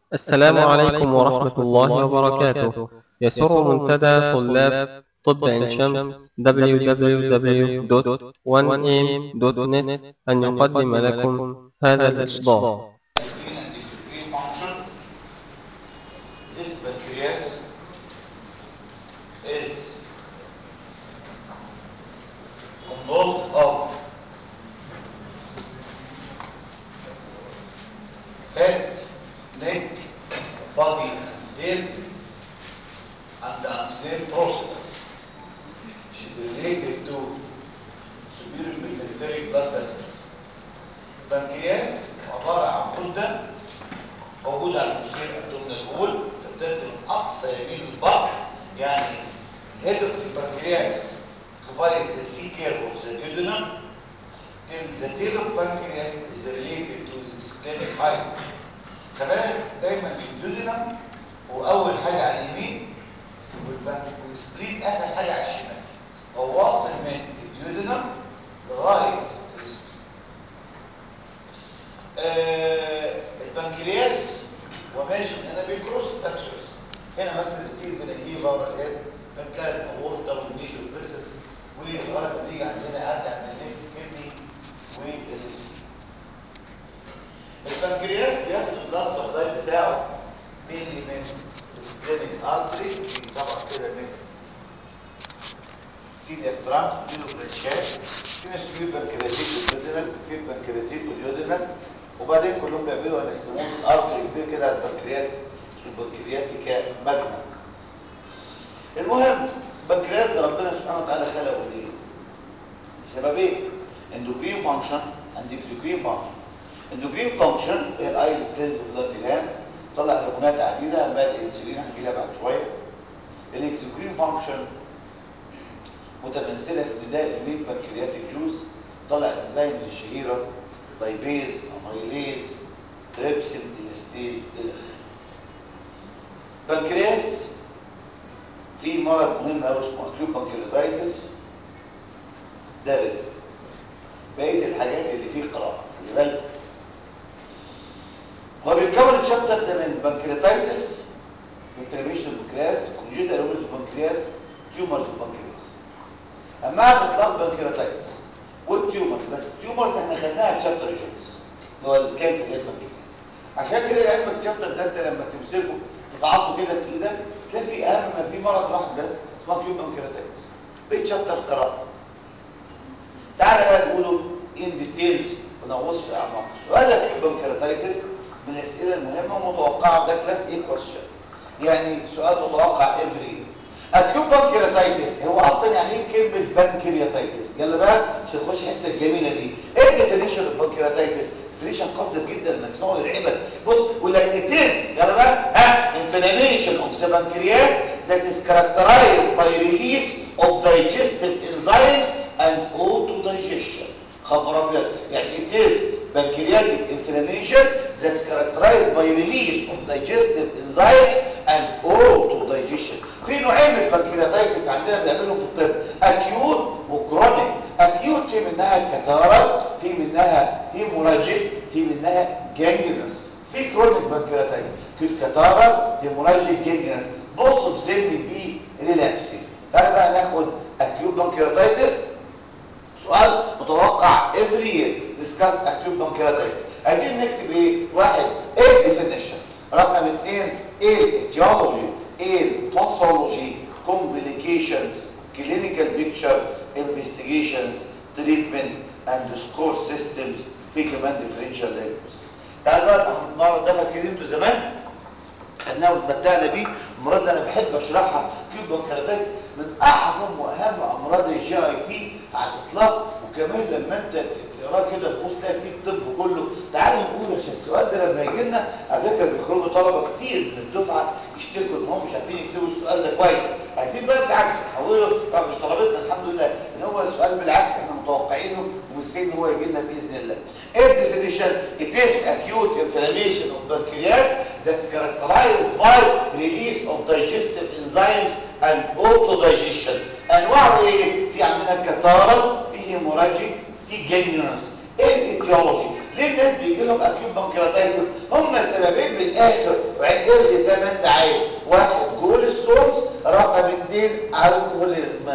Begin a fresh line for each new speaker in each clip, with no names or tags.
السلام عليكم ورحمة الله وبركاته يسر منتدى طلاب طب عين شمس www.1am.net أن يقدم لكم هذا الإصدار
endocrine function, this pancreas is composed of head, neck, body, and tail, and the unsnailed process, which is related to superior mesenteric blood vessels. البنكرياس عبارة عن غدة موجودة على المستوى الابدومينال وول تبتدي من أقصى يمين البطن يعني head of the pancreas occupies the C curve of the duodenum till the tail of pancreas is related to the splenic height كمان دايما الدودنم هو أول حاجة على اليمين والبن- والسبلين آخر حاجة على الشمال هو واصل من الديودنم لغاية السبلين آه البنكرياس وماشي من هنا بالكروس ستراكشرز هنا مثلا كتير من الليفر والهيد بتلاقي الاورطه والميشو والفيرسس ولغايه ما نيجي عندنا يعدي على الليفت كدني والسي البنكرياس بياخد البلاد سبلاي بتاعه مينلي من السبلينيك ارتري طبعا كده من سيليا ترانك له بريشات في ناس في بنكرياتيك وديودينال في بنكرياتيك وديودينال وبعدين كلهم بيعملوا انستموس ارتري كبير كده على البنكرياس اسمه بنكرياتيكا ماجما المهم البنكرياس ده ربنا سبحانه وتعالى خلقه ليه؟ لسببين اندوكرين فانكشن اند اكزوكرين فانكشن اندوكرين فانكشن هي الايل سيلز بلاد جلاند طلع هرمونات عديده مال الانسولين هنجي لها بعد شويه الاكزوكرين فانكشن متمثله في نداء المين بنكرياتيك جوز طلع الانزيمز الشهيره لايبيز اميليز تريبسين الاستيز الى اخره بنكرياس في مرض مهم قوي اسمه اكيوت بنكرياتايتس ده رد بقيه الحاجات اللي فيه قراءه خلي بالك هو بيتكون الشابتر ده من بنكرياتايتس انفلاميشن البنكرياس كونجيتال اوريز البنكرياس تيومرز البنكرياس اما على اطلاق بنكرياتايتس والتيومر بس التيومرز احنا خدناها في شابتر الجونز اللي هو الكانسر البنكرياس عشان كده علم الشابتر ده انت لما تمسكه تفعصه كده في ايدك تلاقي في اهم ما في مرض واحد بس اسمه اكيوت بنكرياتايتس بقيت شابتر قراءه تعالى بقى نقوله ان ديتيلز ونغوص في اعماق سؤال اكيوت بنكرياتايتس من الاسئله المهمه ومتوقعه ده كلاس ايه كويشن يعني سؤال متوقع افري اكيوت بنكرياتايتس هو اصلا يعني ايه كلمه بنكرياتايتس يلا بقى عشان نخش الحته الجميله دي ايه الديفينيشن اوف بنكرياتايتس ديفينيشن قذر جدا لما تسمعه يرعبك بص يقول لك اتس يلا بقى ها inflammation of the pancreas that is characterized by release of digestive enzymes and autodigestion خبر ابيض يعني it is pancreatic inflammation that's characterized by release of digestive enzymes and autodigestion في نوعين من البنكرياتايتس عندنا بنعملهم في الطب اكيوت وكرونيك اكيوت في منها كتارة في منها هيموراجيك في منها جانجرينس في كرونيك بنكرياتايتس في كتارة هيموراجيك جانجرينس بص في سن بي ريلابسي تعالى بقى ناخد اكيوت بنكرياتايتس سؤال متوقع every year discuss acute pancreatitis عايزين نكتب ايه واحد ايه الديفينيشن رقم اثنين ايه الايتيولوجي ايه الباثولوجي complications clinical picture investigations treatment and score systems في كمان differential diagnosis تعال بقى المرض ده فاكرينه زمان خدناه واتمتعنا بيه المرض اللي انا بحب اشرحها كيوب بنكرياتايتس من اعظم واهم امراض الجي اي تي على الاطلاق وكمان لما انت تقراه كده تبص تلاقي فيه الطب كله تعالوا نقول عشان السؤال ده لما يجي لنا على فكره بيخرجوا طلبه كتير من الدفعه يشتكوا ان هم مش عارفين يكتبوا السؤال ده كويس عايزين بقى بالعكس نحوله طبعا مش طلبتنا الحمد لله ان هو السؤال بالعكس احنا متوقعينه ومستنيين ان هو يجي لنا باذن الله ايه الديفينيشن it is acute inflammation of pancreas that's characterized by release of digestive enzymes and autodigestion انواعه ايه في عندنا كتارة في هيموراجيك في جينيرس ايه الايتيولوجي ليه الناس بيجي لهم اكيوت بنكرياتايتس هم سببين من الاخر وعندهم زي ما انت عايز واحد جول ستونز رقم اثنين الكوليزم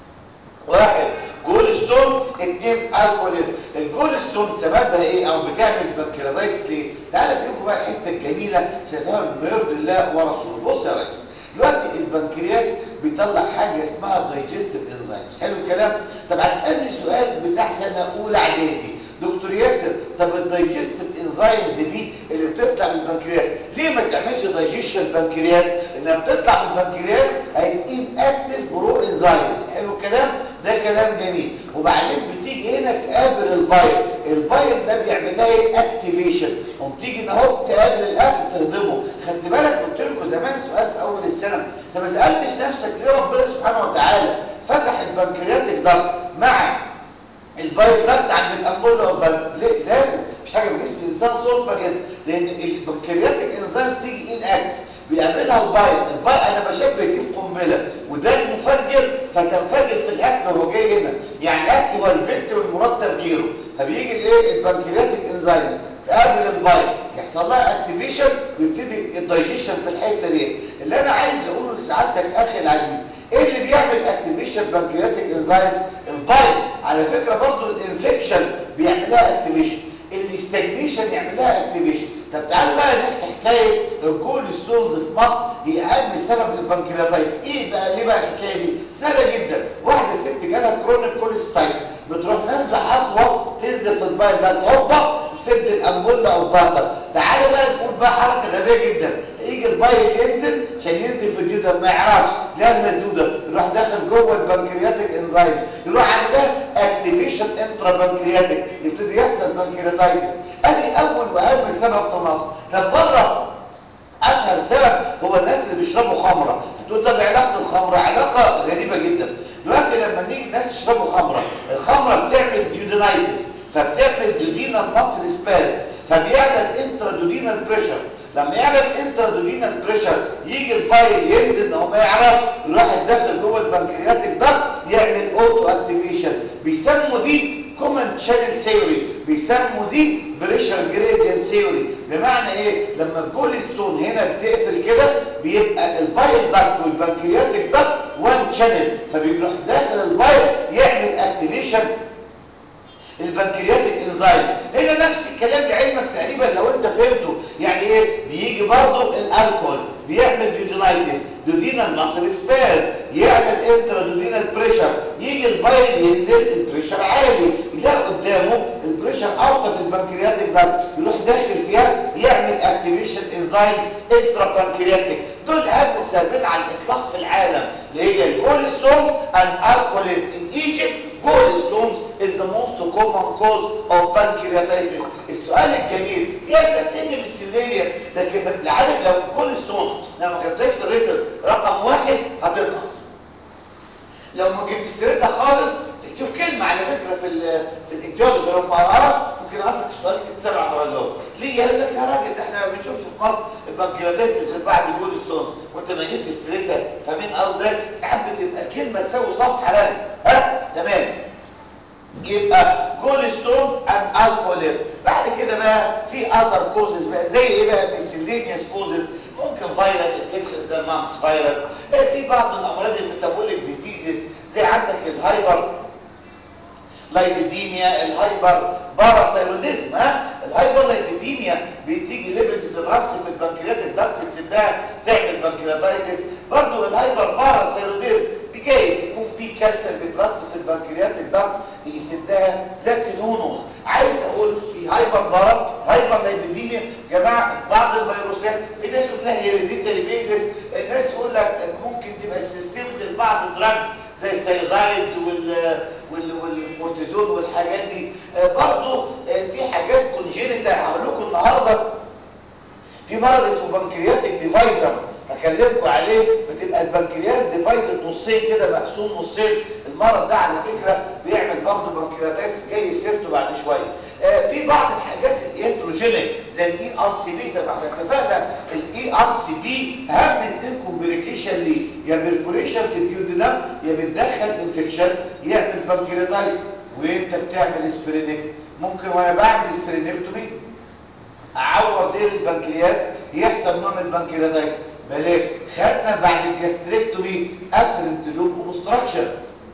واحد جول ستونز اثنين الكوليزم الجول ستونز سببها ايه او بتعمل بنكرياتايتس ليه تعالى اديكم بقى الحته الجميله عشان سبب ما يرضي الله ورسوله بص يا ريس دلوقتي البنكرياس بيطلع حاجه اسمها دايجستيف انزيمز حلو الكلام طب هتسالني سؤال بتاع سنه اولى اعدادي دكتور ياسر طب الدايجستيف انزيمز دي اللي بتطلع من البنكرياس ليه ما تعملش دايجيشن البنكرياس انها بتطلع من البنكرياس هيبقى اكتف برو انزيمز حلو الكلام ده كلام جميل وبعدين بتيجي هنا تقابل البايل البايل ده بيعمل لها ايه اكتيفيشن قوم تيجي اهو تقابل الاكل تهضمه خدت بالك قلت لكم زمان سؤال في اول السنه انت ما سالتش نفسك ليه ربنا سبحانه وتعالى فتح البنكرياتيك ضغط مع البايل ضغط عند الامبولا والبلد ليه لازم مش حاجه في جسم الانسان صدفه كده لان البنكرياتيك انزيمز تيجي ان اكتف بيقابلها البايل البايل انا بشبه دي بقنبله وده المفجر فتنفجر في الاكل وهو جاي هنا يعني الاكل هو الفكتور المراد تفجيره فبيجي الايه البنكرياتيك انزيمز تقابل البايل يحصل لها اكتيفيشن ويبتدي الدايجيشن في الحته دي اللي انا عايز اقوله لسعادتك اخي العزيز ايه اللي بيعمل اكتيفيشن بنكرياتيك انزيمز البايل على فكره برضو الانفكشن بيعمل لها اكتيفيشن الاستجنيشن يعمل لها اكتيفيشن طب تعالوا بقى نحكي حكايه الجول ستونز في مصر هي اهم سبب للبنكرياتايتس ايه بقى ليه بقى الحكايه دي سهله جدا واحده ست جالها كرونيك كوليستايتس بتروح نازله حصوه تنزل في البايل ده هوبا تسد الامبولا او الفاتر تعالى بقى نقول بقى حركه غبيه جدا يجي البايل ينزل عشان ينزل في الدوده ما يعرفش لا المسدوده يروح داخل جوه البنكرياتيك انزيم يروح عامل لها اكتيفيشن انترا بنكرياتيك يبتدي يحصل بنكرياتايتس ادي اول واهم سبب في مصر طب بره اشهر سبب هو الناس اللي بيشربوا خمره هتقول طب علاقه الخمره علاقه غريبه جدا دلوقتي لما نيجي الناس يشربوا خمره الخمره بتعمل ديودينايتس فبتعمل دودينال ماسل سباز فبيعلى الانترادودينال بريشر لما يعلى الانترادودينال بريشر يجي البايل ينزل او ما يعرفش يروح يتدخل جوه البنكرياتيك ضغط يعمل اوتو اكتيفيشن بيسموا دي كومن شانل ثيوري بيسموا دي بريشر جريدينت ثيوري بمعنى ايه لما الجول ستون هنا بتقفل كده بيبقى البايل ضغط والبنكرياتيك ضغط وان شانل فبيروح داخل البايل يعمل اكتيفيشن البنكرياتيك انزيم هنا نفس الكلام لعلمك تقريبا لو انت فهمته يعني ايه بيجي برضه الالكول بيعمل ديودينايتس دودينال ماسل سباز يعلى الانترا دودينال بريشر يجي البايل ينزل البريشر عالي يلاقي قدامه البريشر اوطى في البنكرياتيك ضغط يروح داخل فيها يعمل اكتيفيشن انزيم انترا بنكرياتيك دول اهم سببين على الاطلاق في العالم اللي هي الجول ستونز اند الكوليز ان ايجيبت gallstones is the most common cause of pancreatitis السؤال الجميل في اسباب تانية بالسيليريس لكن عارف لو الجولستونز لو ما كتبتش في الريتم رقم واحد هتنقص لو ما جبت سيرتها خالص شوف كلمة على فكرة في ال في الإيديولوجي لو ما قراش ممكن أقصد السؤال ست سبع درجات ليه يقول لك يا راجل ده احنا ما بنشوفش في مصر البنكرياتيتس غير بعد جول ستونز وانت ما جبتش سيرتها فمين قصدك ساعات بتبقى كلمة تساوي صفحة لنا ها تمام يبقى جول ستونز اند الكوليزم بعد كده بقى في اذر كوزز بقى زي ايه بقى ميسيلينيوس كوزز ممكن فيروس انفكشن زي المامس فيروس في بعض الامراض الميتابوليك ديزيزز زي عندك الهايبر لايبيديميا الهايبر باراسيروديزم ها الهايبر لايبيديميا بتيجي ليبيد تترص في البنكرياتيك ضغط تسدها تعمل بنكرياتايتس برضه الهايبر باراسيروديزم بجايز يكون في كالسيوم بيترص في البنكرياتيك ضغط يسدها لكن هو نوز عايز اقول في هايبر بارا هايبر لايبيديميا جماعه بعض الفيروسات في ناس تقول لها هيريديتري بيزس الناس تقول لك ممكن تبقى سيستمت لبعض الدراجز زي السيزايدز وال والكورتيزون والحاجات دي برضه في حاجات كونجينيتال هقول لكم النهارده في مرض اسمه بنكرياتيك ديفايزر هكلمكم عليه بتبقى البنكرياس ديفايدد نصين كده مقسوم نصين المرض ده على فكره بيعمل برضه بنكرياتايتس جاي سيرته بعد شويه آه في بعض الحاجات الهيتروجينيك زي الاي ار سي بي ده احنا اتفقنا الاي ار سي بي اهم اثنين كومبليكيشن ليه يا بيرفوريشن في الديودنم يا بتدخل انفكشن يعمل بنكرياتايتس وانت بتعمل سبرينك ممكن وانا بعمل سبرينكتومي اعور دير البنكرياس يحصل نوع من البنكرياتايتس بلاش خدنا بعد الجاستريكتومي افرنت لوب اوبستراكشن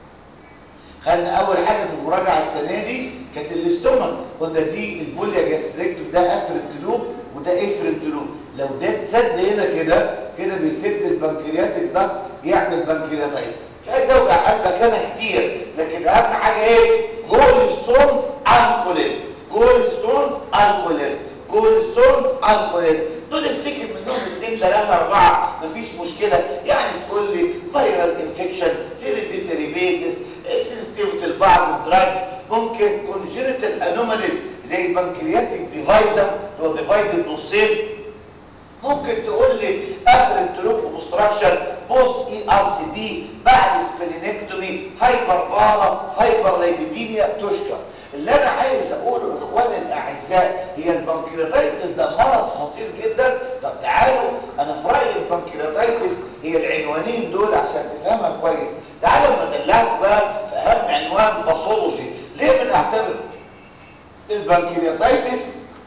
خدنا اول حاجه في المراجعه السنه دي كانت الاستومك قلنا دي البوليا جاستريكتوم ده افرنت لوب وده افرنت لوب لو ده اتسد هنا كده كده بيسد البنكرياتيك ده يعمل بنكرياتايتس مش عايز اوجع قلبك انا كتير لكن اهم حاجه ايه جول ستونز الكوليزم جول ستونز الكوليزم جول ستونز الكوليزم دول افتكر منهم اثنين ثلاثة أربعة مفيش مشكلة يعني تقول لي فيرال انفكشن هيريديتري بيزس سنسيتيفيتي لبعض الدراجز ممكن كونجنتال انوماليز زي البنكرياتيك ديفايزم اللي هو ديفايدد نصين ممكن تقول لي اخر التلوب اوبستراكشن بوست اي ار سي بي بعد سبلينكتومي هايبر بارا هايبر لايبيديميا تشكر اللي انا عايز اقوله لاخواني الاعزاء هي البنكرياتايتس ده مرض خطير جدا طب تعالوا انا في رايي البنكرياتايتس هي العنوانين دول عشان تفهمها كويس تعالوا ندلعكم بقى في اهم عنوان باثولوجي ليه بنعتبر البنكرياتايتس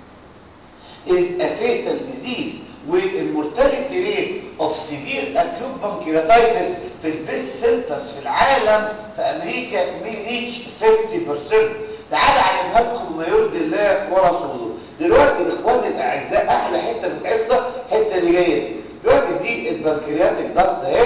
is a fatal disease والمورتاليتي ريت اوف سيفير اكيوت بانكرياتايتس في البيست سنترز في العالم في امريكا مي ريتش 50% تعال اعلمها لكم ما يرضي الله ورسوله دلوقتي اخواني الاعزاء احلى حته في الحصه الحته اللي جايه دي دلوقتي دي البنكرياتيك ضغط اهي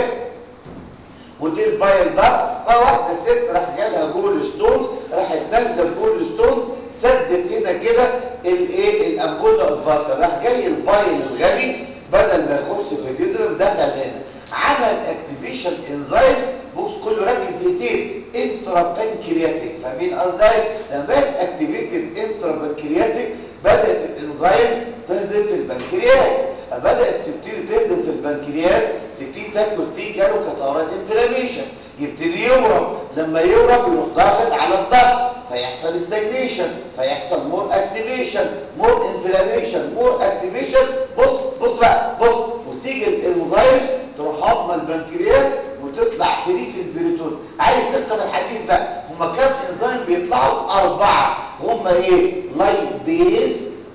ودي البايل ضغط فواحده ست راح جالها جول ستونز راحت نازله الجول ستونز سدت هنا كده الايه الامبولا الفاتر راح جاي البايل الغبي بدل ما يخش في الجدرم دخل هنا عمل اكتيفيشن انزايمز بص كله ركز دقيقتين انترا بانكرياتيك فاهمين قصدي لما بقت اكتيفيتد انترا بانكرياتيك بدات الانزايم تهدم في البنكرياس بدات تبتدي تهدم في البنكرياس تبتدي تاكل فيه جاله كتارات انفلاميشن يبتدي يورم لما يورم يروح ضاغط على الضغط فيحصل استجنيشن فيحصل مور اكتيفيشن مور انفلاميشن مور اكتيفيشن بص بص بقى بص وتيجي الانزيم تروح هضم البنكرياس وتطلع فري في البريتون عايز دقه في الحديث بقى هما كام انزيم بيطلعوا اربعه هما ايه لايبيز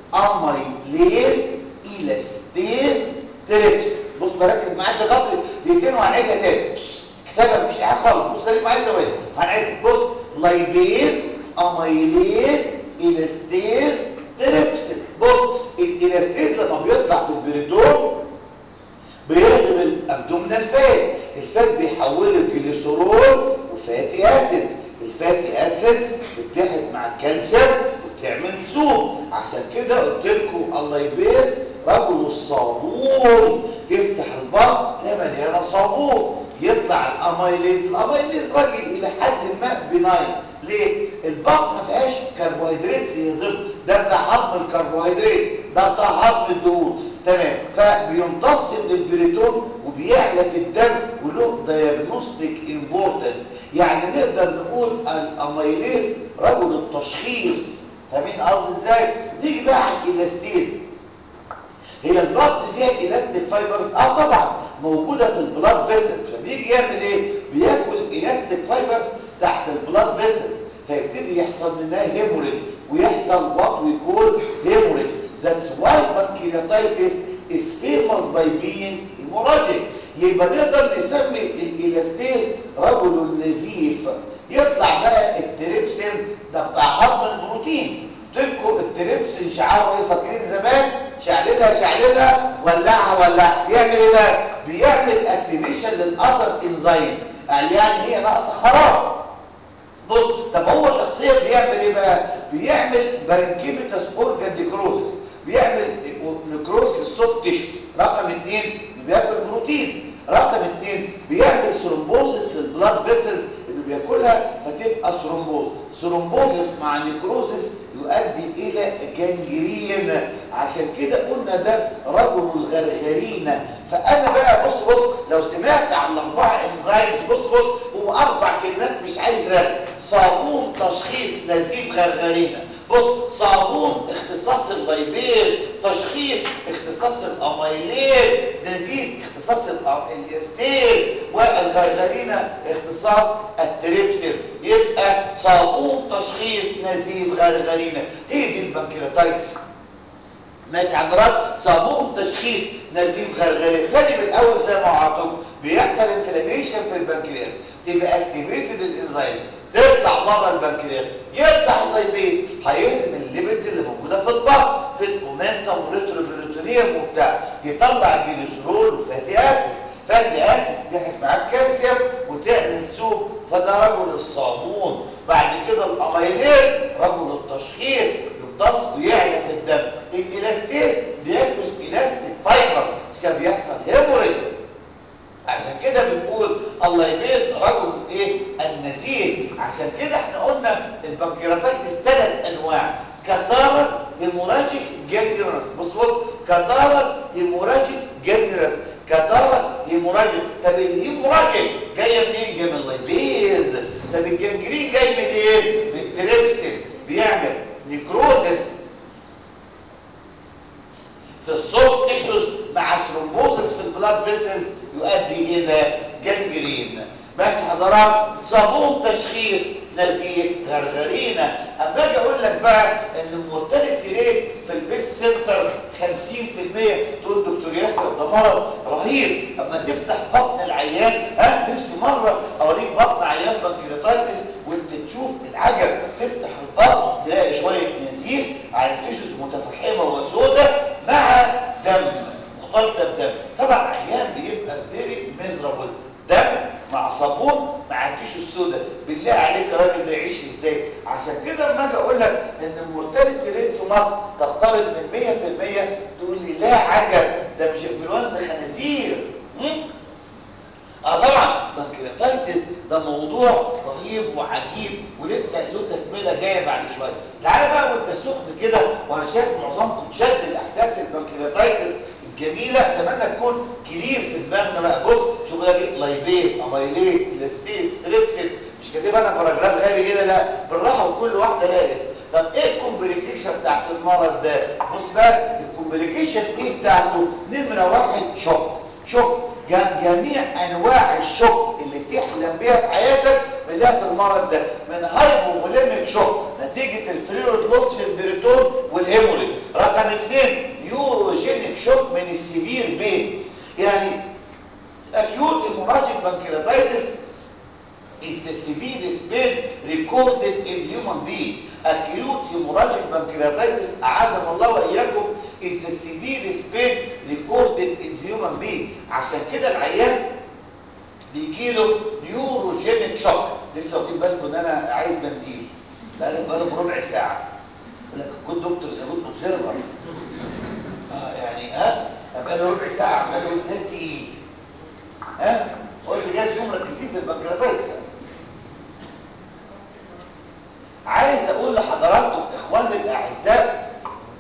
اميليز ايلاستيز تريبس بص بركز معاك في خطري دقيقتين وهنعيدها تاني كتابه مفيش حاجه خالص بص خليك معايا ثواني هنعيد بص لايبيز اميليز ايلاستيز تريبس بص الايلاستيز لما بيطلع في البريتون بيهضم الابدومينال فات الفات بيحوله الجليسرول وفاتي اسيدز الفاتي اسيدز بتتحد مع الكالسيوم وتعمل سوب عشان كده قلت لكم الله يبيز رجل الصابون تفتح البطن تلاقي مليانه صابون يطلع الاميليز الاميليز راجل الى حد ما بناين ليه البطن ما فيهاش كربوهيدرات يهضم ده بتاع هضم الكربوهيدرات ده بتاع هضم الدهون تمام فبيمتص من البريتون وبيعلى في الدم وله دايجنوستيك امبورتنس يعني نقدر نقول الاميليز رجل التشخيص فاهمين قصدي ازاي نيجي بقى على الالاستيز هي البطن فيها الاستيك فايبرز اه طبعا موجوده في البلاد فيسلز فبيجي يعمل ايه بياكل الاستيك فايبرز تحت البلاد فيسلز فيبتدي يحصل منها هيموريج ويحصل وات وي كول هيموريج That's why pancreatitis is famous by being hemorrhagic. يبقى نقدر نسمي الالاستيز رجل النزيف يطلع بقى التريبسين ده بتاع هضم البروتين تلكوا التريبسين شعاره ايه فاكرين زمان شعللها شعللها ولعها ولعها بيعمل ايه بقى بيعمل اكتيفيشن للاذر انزيم قال يعني هي ناقصه خراب بص طب هو شخصيا بيعمل ايه بقى بيعمل بارنكيميتاس اورجان ديكروزس بيعمل نكروز للسوفت تيشو رقم اثنين بياكل بروتينز رقم اثنين بيعمل ثرومبوزس للبلاد فيسلز اللي بياكلها فتبقى ثرومبوز ثرومبوزس مع نكروزس يؤدي الى جنجرين عشان كده قلنا ده رجل الغرغرين فانا بقى بص بص لو سمعت عن الاربعه انزيمز بص بص هو اربع كلمات مش عايز رغي صابون تشخيص نزيف غرغرينه بص صابون اختصاص اللايبيز تشخيص اختصاص الاميليز نزيف اختصاص الاستيل والغرغرينة اختصاص التريبسين يبقى صابون تشخيص نزيف غرغرينة هي دي البنكرياتايتس ماشي حضرتك صابون تشخيص نزيف غرغري تاني من الاول زي ما وعدتكم بيحصل انفلاميشن في البنكرياس تبقى اكتيفيتد الانزيم تطلع بره البنكرياس يطلع اللايبيز هيهدم الليبيدز اللي موجوده في البطن في المومنتم والريتروبيروتونيوم وبتاع يطلع الجليسرول وفاتي اسيد فاتي اسيد تضحك معاك كالسيوم وتعمل سوب فده رجل الصابون بعد كده الاميليز رجل التشخيص يمتص ويعلى في الدم الالاستيز بياكل الاستيك فايبر كان بيحصل هيموريج عشان كده بنقول الله يبيز رجل ايه النزيف عشان كده احنا قلنا البنكرياتايتس ثلاث انواع كتارة هيموراجيك جانجرس بص بص كتارة هيموراجيك جانجرس كتارة هيموراجيك طب الهيموراجيك جايه منين جايه من اللايبيز طب الجنجرين جاي من ايه من التريبسين بيعمل نيكروزس في السوفت تيشوز مع ثرومبوزس في البلاد فيسلز يؤدي الى جنجرين ماشي حضرات صابون تشخيص نزيف غرغرينه اما اجي اقول لك بقى ان المورتاليتي ريت في البيس سنترز 50% تقول دكتور ياسر ده مرض رهيب اما تفتح بطن العيان ها نفسي مره اوريك بطن عيان بنكرياتايتس وانت تشوف العجب تفتح البطن تلاقي شويه نزيف على تيشوز متفحمه وسوداء مع دم مختلطه بدم طبعا عيان بيبقى فيري ميزرابل دم مع صابون مع التيشو السوداء بالله عليك الراجل ده يعيش ازاي عشان كده لما اجي اقول لك ان المورتاليتي ريت في مصر تقترب من 100% تقول لي لا عجب ده مش انفلونزا خنازير اه طبعا بنكرياتايتس ده موضوع رهيب وعجيب ولسه له تكمله جايه بعد شويه تعالى بقى وانت سخن كده وانا شايف معظمكم شد الاحداث البنكرياتايتس الجميله اتمنى تكون كلير في دماغنا بقى بص شوف لك ايه لايبيز اميليز الاستيز تريبسين مش كاتب انا باراجراف غبي كده لا بالراحه وكل واحده لها اسم طب ايه الكومبليكيشن بتاعت المرض ده بص بقى الكومبليكيشن ايه بتاعته نمره واحد شوك شوك جميع انواع الشوك اللي تحلم بيها في حياتك بنلاقيها في المرض ده من هايبوفوليميك شوك نتيجه الفلويد لوس في البريتون والهيموريج رقم اثنين نيوروجينيك شوك من السيفير بين يعني acute hemorrhagic pancreatitis is the severest pain recorded in human being. Acute hemorrhagic pancreatitis أعاذنا الله وإياكم is the severest pain recorded in human being. عشان كده العيان بيجيله نيوروجينيك شوك لسه واخدين بالكم ان انا عايز منديل بقالي بقالي بربع ساعه لك كنت دكتور زبون اوبزرفر اه يعني ها بقالي ربع ساعه عمال اقول الناس دي ايه ها قلت جاي تكون مركزين في البنكرياتايتس عايز اقول لحضراتكم اخواني الاعزاء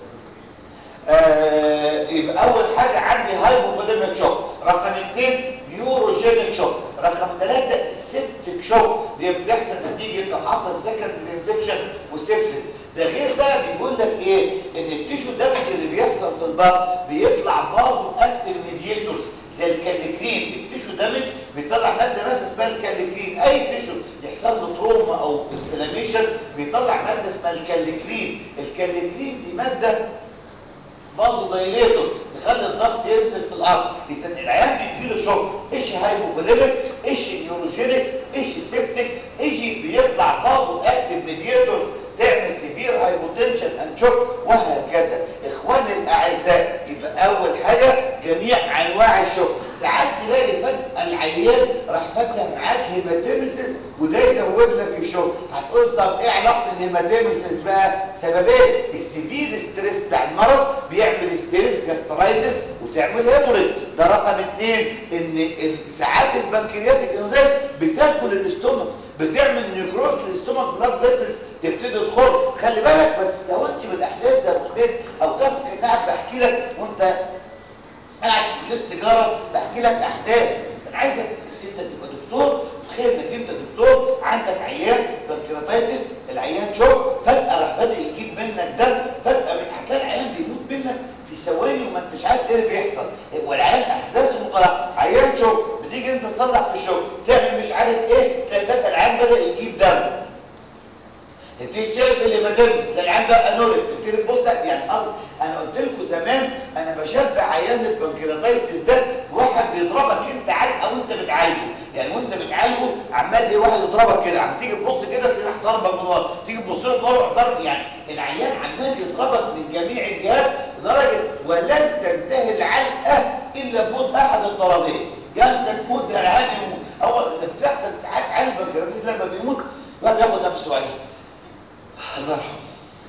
آه يبقى اول حاجه عندي هايبوفوليميك شوك رقم اثنين نيوروجينيك شوك رقم ثلاثة سيبتيك شوك دي بتحصل نتيجة لو حصل سكند انفكشن وسيبتس ده غير بقى بيقول لك ايه ان التيشو دامج اللي بيحصل في البطن بيطلع فازو اكتيف ميديتورز زي الكاليكرين التيشو دامج بيطلع ماده مثلا اسمها الكاليكرين اي تيشو يحصل له تروما او انفلاميشن بيطلع ماده اسمها الكاليكرين الكاليكرين دي ماده فازو دايليتور تخلي الضغط ينزل في الارض اذا العيان بيجيله شوك ايش هايبوفوليميك ايش نيوروجينيك ايش سيبتيك ايش بيطلع فازو اكتيف ميديتور تعمل سيفير هايبوتنشن اند شوك وهكذا اخواني الاعزاء يبقى اول حاجه جميع انواع الشوك ساعات تلاقي فجاه العيان راح فاتح معاك هيماتيمسيس وده يزود لك الشوك هتقول طب ايه علاقه الهيماتيمسيس بقى سببين السيفير ستريس بتاع المرض بيعمل ستريس جاسترايتس وتعمل هيموريج ده رقم اثنين ان ساعات البنكرياتيك انزيم بتاكل الاستومك بتعمل نيكروز للاستومك بلاد فيسلز تبتدي تدخل خلي بالك ما تستهونش بالاحداث ده يا ابو حميد او تاخد كاني قاعد بحكي لك وانت قاعد في كليه التجاره بحكي لك احداث انا عايزك انت تبقى دكتور تخيل انك انت دكتور عندك عيان بنكرياتايتس العيان شوك فجاه راح بدا يجيب منك دم فجاه من هتلاقي العيان بيموت منك في ثواني وما انتش عارف ايه اللي بيحصل والعيان احداثه مطلقه عيان شغل بتيجي انت تصلح في الشغل تعمل مش عارف ايه تلاقي فجاه العيان بدا يجيب دم تبتدي تشرب اللي ما تمسك تلاقي العيان بقى انوريك تبتدي تبص يعني قصد انا قلت لكم زمان انا بشبه عيان البنكرياتايتس ده بواحد بيضربك انت علقه وانت بتعالجه يعني وانت بتعالجه عمال ايه واحد يضربك كده عم تيجي تبص كده تلاقي راح ضربك من ورا تيجي تبص له من ورا ضرب يعني العيان عمال يضربك من جميع الجهات لدرجه ولن تنتهي العلقه الا بموت احد الطرفين يا انت تموت يا العيان يموت اول اللي بتحصل ساعات عيان البنكرياتايتس لما بيموت الواحد بياخد نفسه عليه الله يرحمه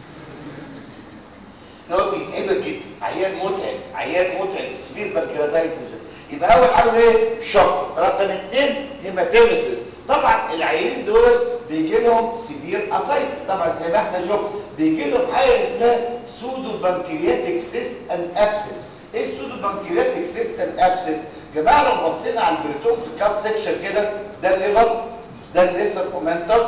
هو بيتعبك جدا عيان متعب عيان متعب سفير بنكرياتايتس ده يبقى اول حاجه ايه شوك رقم اثنين هيماتيمسيس طبعا العيانين دول بيجي لهم سيفير اسايتس طبعا زي ما احنا شفنا بيجي لهم حاجه اسمها سودو بنكرياتيك سيست اند ابسس ايه السودو بنكرياتيك سيست اند ابسس جماعه لو بصينا على البريتون في كات سيكشن كده ده الليفر ده الليسر اومنتم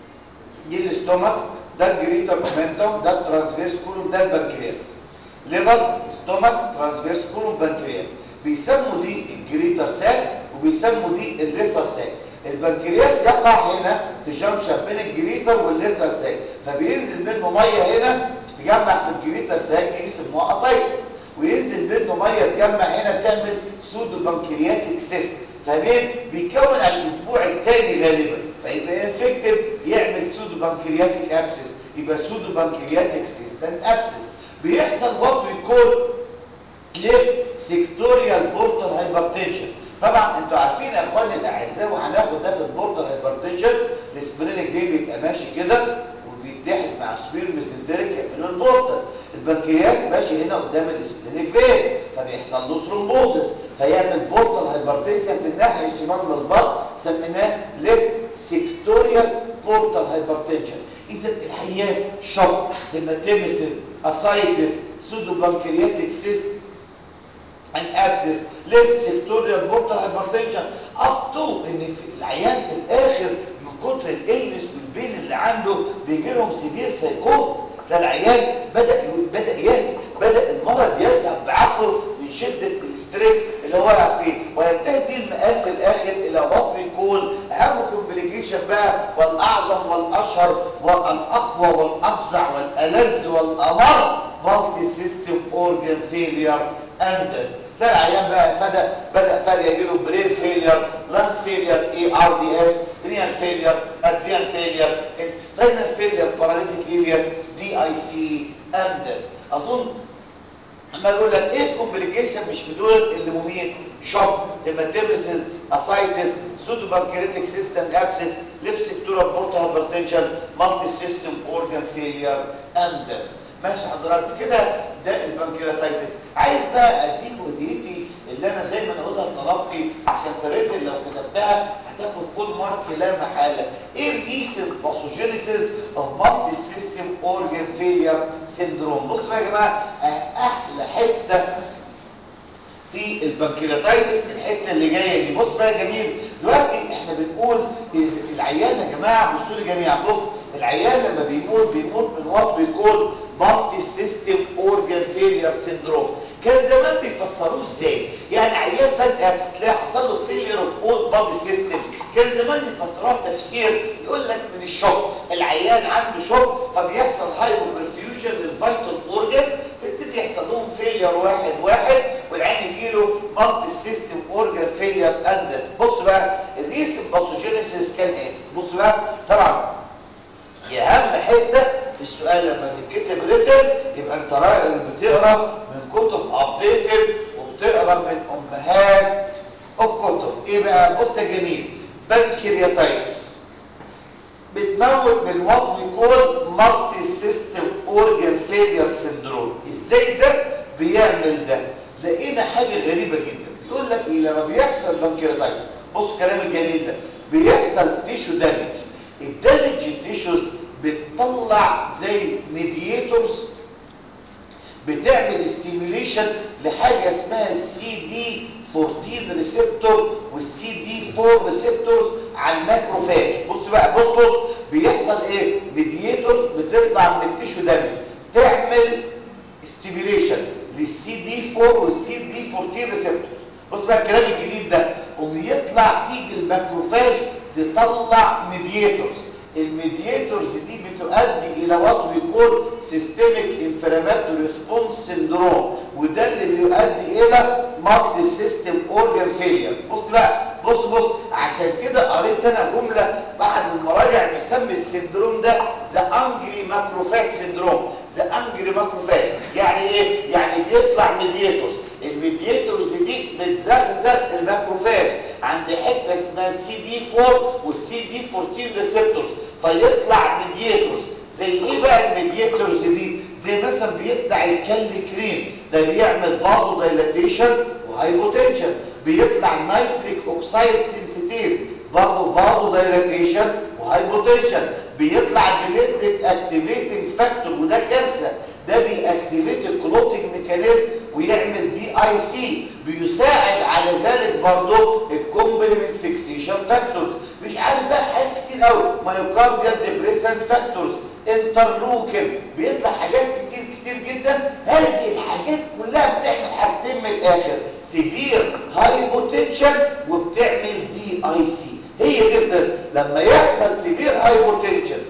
دي الاستومك ده الجريتر مومنتوم ده الترانسفيرس كولوم ده البنكرياس ليفر ستومك ترانسفيرس كولوم بنكرياس بيسموا دي الجريتر ساك وبيسموا دي الليسر ساك البنكرياس يقع هنا في جنكشن بين الجريتر والليسر ساك فبينزل منه ميه هنا تجمع في الجريتر ساك دي بيسموها اسايتس وينزل منه ميه تجمع هنا تعمل سودو بنكرياتيك سيست فاهمين بيكون على الاسبوع الثاني غالبا فيبقى انفكتيف يعمل سودو بنكرياتيك ابسس يبقى سودو بنكرياتيك سيستم ابسس بيحصل وات بيكون ليفت سيكتوريال بورتال هايبرتنشن طبعا انتوا عارفين يا اخواني الاعزاء وهناخد ده في البورتال هايبرتنشن السبلينيك فين بيبقى ماشي كده وبيتحد مع السبير ميزنتريك يعملوا البورتال البنكرياس ماشي هنا قدام السبلينيك فين فبيحصل له ثرومبوزس فيعمل بورتال هايبرتنشن في الناحيه الشمال من البطن سميناه ليفت سيكتوريال بورتال هايبرتنشن اذا الحيات شوك هيماتيمسيس اسايتس سودو بنكرياتيك سيست ان ابسس ليفت سيكتوريال بورتال هايبرتنشن اب تو ان في العيان في الاخر من كتر الالمس والبين اللي عنده بيجي لهم سيفير سايكوز ده العيان بدا بدا يهز بدا المرض يذهب بعقله من شده الاستريس اللي هو واقع فيه وينتهي بيه المقال في الاخر الى وات بيكون اهم كومبليكيشن بقى والاعظم والاشهر والاقوى والافظع والالذ والامر مالتي سيستم اورجان فيلير اندس تلاقي العيان بقى بدا بدا فجاه يجي له برين فيلير لانج فيلير اي ار دي اس رينال فيلير ادريال فيلير انتستينال فيلير باراليتيك ارياس دي اي سي اندس اظن اما اقول لك ايه الكومبليكيشن مش في دول اللي ممين شوك هيماتيمسيس اسايتس سودو بانكرياتيك سيستم ابسس ليفت سيكتورال بورتا هايبرتنشن مالتي سيستم اورجان فيلير اندس ماشي حضرتك كده ده البنكرياتايتس عايز بقى اديك هديتي اللي انا زي ما انا اقولها لطلبتي عشان فريق لو كتبتها هتاخد فول مارك لا محاله ايه الريسنت باثوجينيسيس اوف مالتي سيستم اورجان فيلير سيندروم بصوا بقى يا جماعه احلى حته في البنكرياتايتس الحته اللي جايه دي بص بقى يا جميل دلوقتي احنا بنقول العيان يا جماعه بصوا لي جميعا بص العيان لما بيموت بيموت من وات بيكون مالتي سيستم اورجان فيلير سيندروم كان زمان بيفسروه ازاي يعني عيان فجاه تلاقي حصل له فيلير اوف اول بادي سيستم كان زمان يفسروها تفسير يقول لك من الشوك العيان عنده شوك فبيحصل هايبو برفيوجن للفيتال اورجانز تبتدي يحصل لهم فيلير واحد واحد والعين يجي له مالتي سيستم اورجان فيلير اندس بص بقى الريسم باثوجينيسيس كالاتي بص بقى طبعا هي اهم حته في السؤال لما تتكتب ريتم يبقى انت بتقرا من كتب ابديتد وبتقرا من امهات الكتب ايه بقى بص يا جميل بنكرياتايتس بتموت من وات بيكون مالتي سيستم اورجان فيلير سيندروم ازاي ده بيعمل ده لقينا حاجه غريبه جدا يقول لك ايه لما بيحصل بنكرياتايتس بص كلام الجميل ده بيحصل تيشو دامج الدامج التيشوز بتطلع زي ميدياتورز بتعمل ستيميوليشن لحاجه اسمها السي دي 14 ريسبتور والسي دي 4 ريسبتورز على الماكروفاج بص بقى بص بص بيحصل ايه ميدياتورز بتطلع من التيشو دامج تعمل ستيميوليشن للسي دي 4 والسي دي 14 ريسبتورز بص بقى الكلام الجديد ده قوم يطلع تيجي الماكروفاج تطلع ميدياتورز الميدياتورز دي بتؤدي الى وات وي كول سيستميك انفلاماتوري ريسبونس سيندروم وده اللي بيؤدي الى مالتي سيستم اورجان فيلير بص بقى بص بص عشان كده قريت انا جمله بعد المراجع بيسمي السندروم ده ذا انجري ماكروفاج سيندروم ذا انجري ماكروفاج يعني ايه يعني بيطلع ميدياتورز الميدياتورز دي بتزغزغ الماكروفاج عند حته اسمها سي دي 4 والسي دي 14 ريسبتورز فيطلع ميدياتورز زي ايه بقى الميدياتورز دي زي مثلا بيطلع الكاليكرين ده بيعمل فازو دايلاتيشن وهايبوتنشن بيطلع نيتريك اوكسايد سنسيتيز برضه فازو دايلاتيشن وهايبوتنشن بيطلع بليتريك اكتيفيتنج فاكتور وده كارثه ده بيأكتيفيت الكلوتنج ميكانيزم ويعمل دي اي سي بيساعد على ذلك برضه الكومبلمنت فيكسيشن فاكتورز مش عارف بقى حاجات كتير قوي مايوكارديال ديبريسنت فاكتورز انترلوكن بيطلع حاجات كتير كتير جدا هذه الحاجات كلها بتعمل حاجتين من الاخر سيفير هايبوتنشن وبتعمل دي اي سي هي دي القصه لما يحصل سيفير هايبوتنشن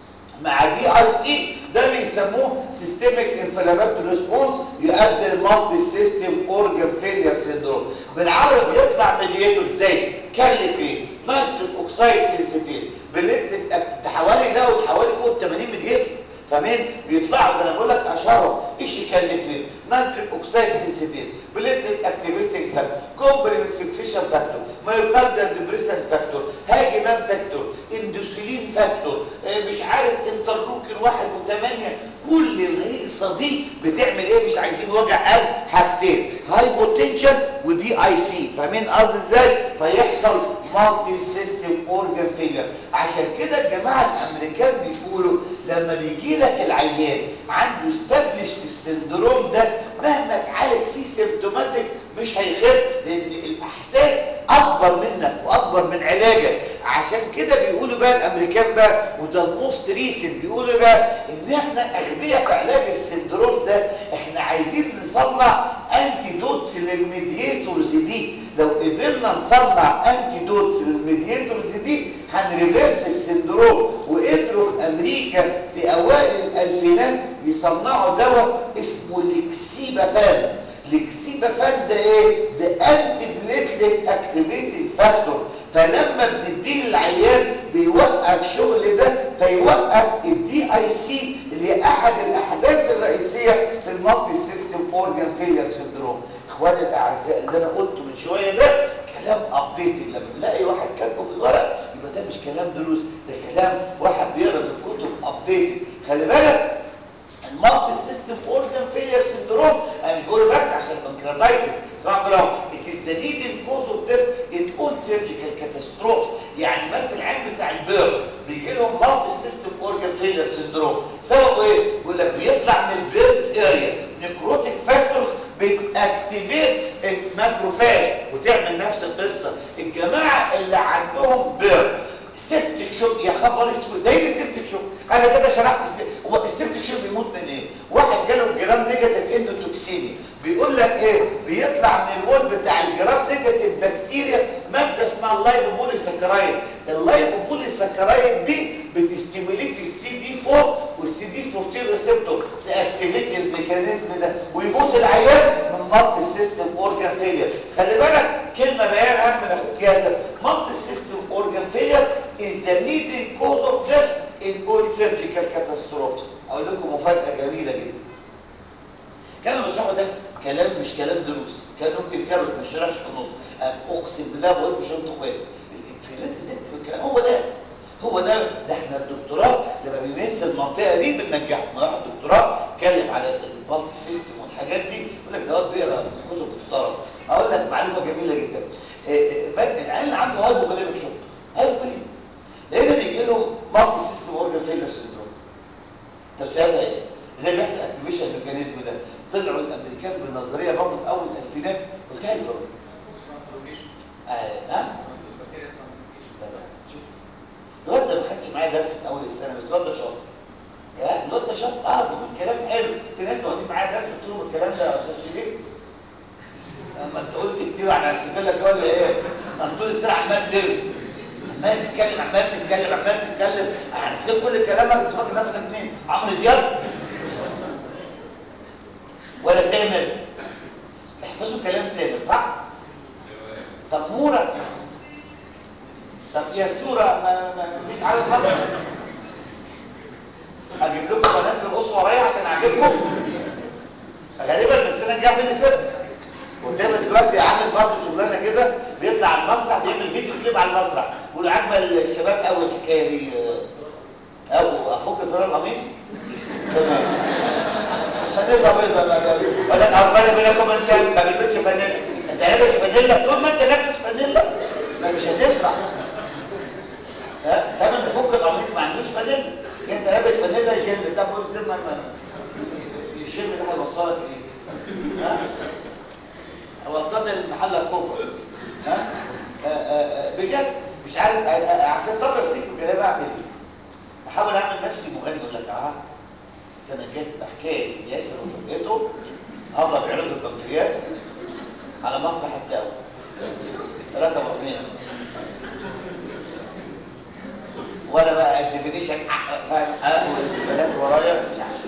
مع دي اي سي ده بيسموه سيستميك انفلاماتوري ريسبونس يؤدي المالتي سيستم اورجان فيلير سيندروم بالعربي بيطلع ميدياتور زي كاليكرين نيتريك اوكسايد سنسيتيف بليتلت حوالي لقوا حوالي فوق 80 ميدياتور فمين بيطلعوا ده انا بقول لك اشهرهم ايش كاليكرين نيتريك اوكسايد سنسيتيف بليتلت اكتيفيتنج فاكتور كومبلمنت فيكسيشن فاكتور مايوكارديال ديبريسنت فاكتور هاجمان فاكتور اندوسيلين فاكتور مش عارف انترلوكين واحد وثمانية كل الهيصه دي بتعمل ايه مش عايزين وجع قلب حاجتين هايبوتنشن ودي اي سي فاهمين قصدي ازاي فيحصل مالتي سيستم اورجان فيلر عشان كده الجماعه الامريكان بيقولوا لما بيجي لك العيان عنده استبلش السندروم ده مهما تعالج فيه سيمتوماتيك مش هيخف لان الاحداث اكبر منك واكبر من علاجك عشان كده بيقولوا بقى الامريكان بقى وده الموست ريسنت بيقولوا بقى ان احنا اغبياء في علاج السندروم ده احنا عايزين نصنع انتي دوتس للميدياتورز دي لو قدرنا نصنع انتي دوتس للميدياتورز دي هنريفيرس السندروم وقدروا في امريكا في اوائل الالفينات يصنعوا دواء اسمه ليكسيبافان ليكسيبافان ده ايه ده انتي بليتلت اكتيفيتد فاكتور فلما بتديه للعيان بيوقف شغل ده فيوقف الدي اي سي اللي هي احد الاحداث الرئيسيه في المالتي سيستم اورجان فيلير سيندروم اخواني الاعزاء اللي انا قلته من شويه ده كلام ابديتد لما بنلاقي واحد كاتبه في الورق يبقى ده مش كلام دروس ده كلام واحد بيقرا من كتب ابديتد خلي بالك المالتي سيستم اورجان فيلير سيندروم انا مش بقول بس عشان بنكرياتايتس اسمعوا كلام it is the leading cause of death in all surgical catastrophes يعني مثلا العين بتاع البيرن بيجي لهم مالتي سيستم اورجان فيلير سيندروم سببه ايه بيقول لك بيطلع من البيرن اريا نيكروتيك فاكتورز بتاكتيفيت الماكروفاج وتعمل نفس القصه الجماعه اللي عندهم بيرن سيبتك شوك يا خبر اسود ده ايه السيبتك شوك انا كده شرحت هو السيبتك شوك بيموت من ايه واحد جاله جرام نيجاتيف اندوتوكسيميا بيقول لك ايه بيطلع من الوول بتاع الجرام نيجاتيف بكتيريا ماده اسمها اللايبوبولي سكرايد اللايبوبولي سكرايد دي بتستيموليت السي دي 4 والسي دي 14 ريسبتور تاكتيفيت الميكانيزم ده ويموت العيان من مالتي سيستم اورجان فيلير خلي بالك كلمه بيان اهم من اخوك ياسر مالتي سيستم اورجان فيلير is the leading cause of death in all surgical catastrophes اقول لكم مفاجاه جميله جدا كان بشرحه ده كلام مش كلام دروس كان ممكن كارت ما يشرحش في النص اقسم بالله بقول مش انتوا اخواتي الانفلات اللي انت بالكلام هو ده هو ده ده احنا الدكتوراه لما بيمثل المنطقه دي بننجحه ما راح الدكتوراه اتكلم على المالتي سيستم والحاجات دي يقول لك دوت بيقرا كتب محترمه اقول لك معلومه جميله جدا العيال اللي عنده هايبوفوليميك شوك هايبوفوليميك لقينا بيجي لهم مالتي سيستم اورجان فيلر سيندروم طب سببها ايه؟ ازاي بيحصل اكتيفيشن الميكانيزم ده؟ طلعوا الامريكان بنظريه برضه في اول الالفينات قلتها لكم اه نعم شوف الواد ده ما خدش معايا درس في اول السنه بس الواد ده شاطر يا الواد ده شاطر اه بيقول كلام حلو في ناس واخدين معايا درس قلت لهم الكلام ده يا استاذ ايه احنا هنفتكر لك ولا ايه انت طول السنه عمال ترمي عمال تتكلم عمال تتكلم عمال تتكلم هنفتكر كل كلامك انت فاكر نفسك مين عمرو دياب ولا تامر تحفظوا كلام تامر صح طب نورك طب يا سورة ما, ما فيش حاجة خالص اجيب لكم بنات ترقصوا ورايا عشان اعجبكم غالبا بس انا جاي مني فرق وتامر دلوقتي عامل برضه شغلانه كده بيطلع على المسرح بيعمل فيديو كليب على المسرح بيقول عاجبه الشباب قوي الحكايه دي او افك زرار القميص تمام فانيلا بيضة ولا تعرف فرق بينك وبين كام ما بيلبسش فانيلا انت لابس فانيلا طول ما انت لابس فانيلا ما مش هتنفع ها تمام بفك القميص ما عندوش فانيلا انت لابس فانيلا جل ده بقول زي ما الجل ده هيوصلك ايه ها وصلنا للمحل الكفر ها بجد مش عارف عشان طب افتكر كلام اعمل ايه احاول اعمل نفسي مغني اقول لك اه السنه الجايه تبقى حكايه ياسر وفرقته هضرب عروض البنكرياس على مسرح الدولة ثلاثة مؤمنين وانا بقى الديفينيشن فاهم والبنات ورايا مش عارف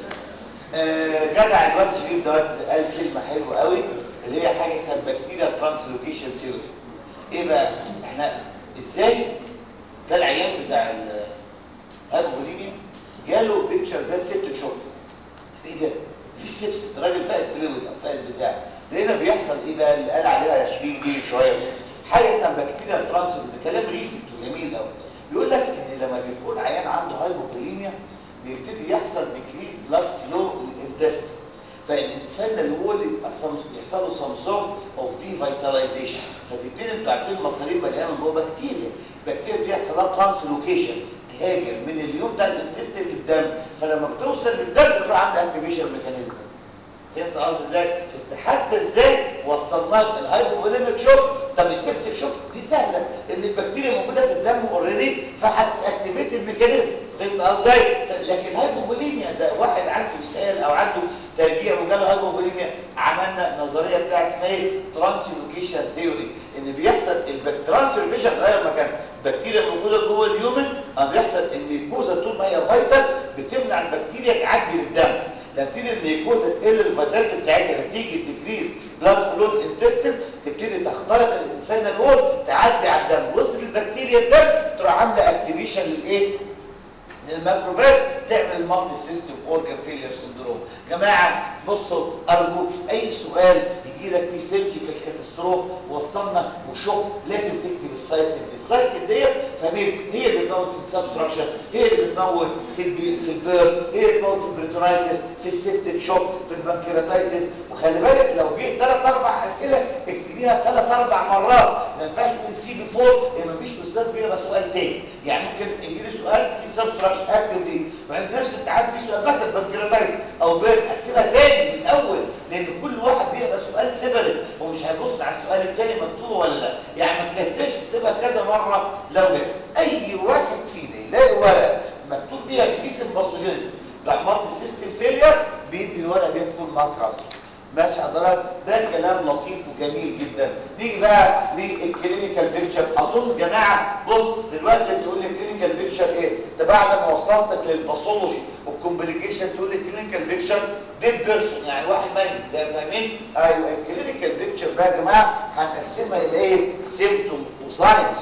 آه جدع الواد شريف ده قال كلمه حلوه قوي اللي هي حاجه اسمها بكتيريا ترانسلوكيشن ثيوري ايه بقى احنا ازاي ده العيان بتاع الهايبوفوليميا جاله بيكتشر ذات سبت شورت ايه ده دي السبس الراجل فاقد فلويد او فاقد بتاع لقينا بيحصل ايه بقى اللي قال عليها تشبيه بيه شويه حاجه اسمها بكتيريا ترانسلوكيشن ده كلام ريسنت وجميل قوي بيقول لك ان لما بيكون عيان عنده هايبوفوليميا بيبتدي يحصل ديكريز بلاد فلو للانتست فالانسان الوول يبقى يحصل له سم سورت اوف دي فيتاليزيشن فتبتدي انتوا عارفين المصارين مليانه من جوه بكتيريا البكتيريا دي يحصل لها ترانسلوكيشن تهاجر من اليوم بتاع الانتست للدم فلما بتوصل للدم بتروح عند اكتيفيشن ميكانيزم فهمت قصدي ازاي؟ شفت حتى ازاي وصلناك الهايبوفوليميك شوك طب السبتك شوك دي سهله ان البكتيريا موجوده في الدم اوريدي فهتاكتيفيت الميكانيزم فهمت قصدي ازاي؟ لكن الهايبوفوليميا ده واحد عنده اسهال او عنده ترجيع وجاله هايبوفوليميا عملنا نظريه بتاعت اسمها ايه؟ ترانسلوكيشن ثيوري ان بيحصل الترانسلوكيشن غير مكان البكتيريا موجوده جوه اليومن اما بيحصل ان الميكوزا طول ما هي فايتال بتمنع البكتيريا تعدي للدم لما تبتدي الميكوزا تقل الفيتاليتي بتاعتها نتيجه ديكريز بلاد فلو الانتستين تبتدي تخترق الانسان الوول تعدي على الدم وصل البكتيريا الدم تروح عامله اكتيفيشن للايه؟ للميكروبات تعمل المالتي سيستم اورجان فيلير سندروم جماعه بصوا ارجوك في اي سؤال يجي لك في سيرجيكال كاتاستروف وصلنا وشوك لازم تكتب السايكل دي السايكل ديت فمين هي اللي بتموت في السبستراكشن هي اللي بتموت في البي في البير هي اللي بتموت في البريتونايتس في السيبتيك شوك في البنكيراتايتس وخلي بالك لو جه ثلاث اربع اسئله اكتبيها ثلاث اربع مرات ما ينفعش تقول سي بي 4 ما فيش استاذ بيقرا سؤال تاني يعني ممكن يجي لي سؤال في السبستراكشن اكتب دي وعند نفس الامتحان في سؤال مثلا بنكيراتايتس او بير اكتبها تاني من الاول لان كل واحد بيقرا سؤال سيبريت ومش هيبص على السؤال الثاني مكتوب ولا لا يعني ما تكسرش تكتبها كذا مره لو جت اي واحد فينا يلاقي ورقه مكتوب فيها كيس باثوجينيسيس بتاع مالتي سيستم فيلير بيدي الورقه دي فول مارك على طول ماشي حضرتك ده كلام لطيف وجميل جدا نيجي بقى للكلينيكال بيكتشر اظن يا جماعه بص دلوقتي تقول لي الكلينيكال بيكتشر ايه ده بعد ما وصلتك للباثولوجي والكومبليكيشن تقول لي الكلينيكال بيكتشر ديد بيرسون يعني واحد ميت ده فاهمين ايوه الكلينيكال بيكتشر بقى يا جماعه هنقسمها الى ايه سيمبتومز وساينز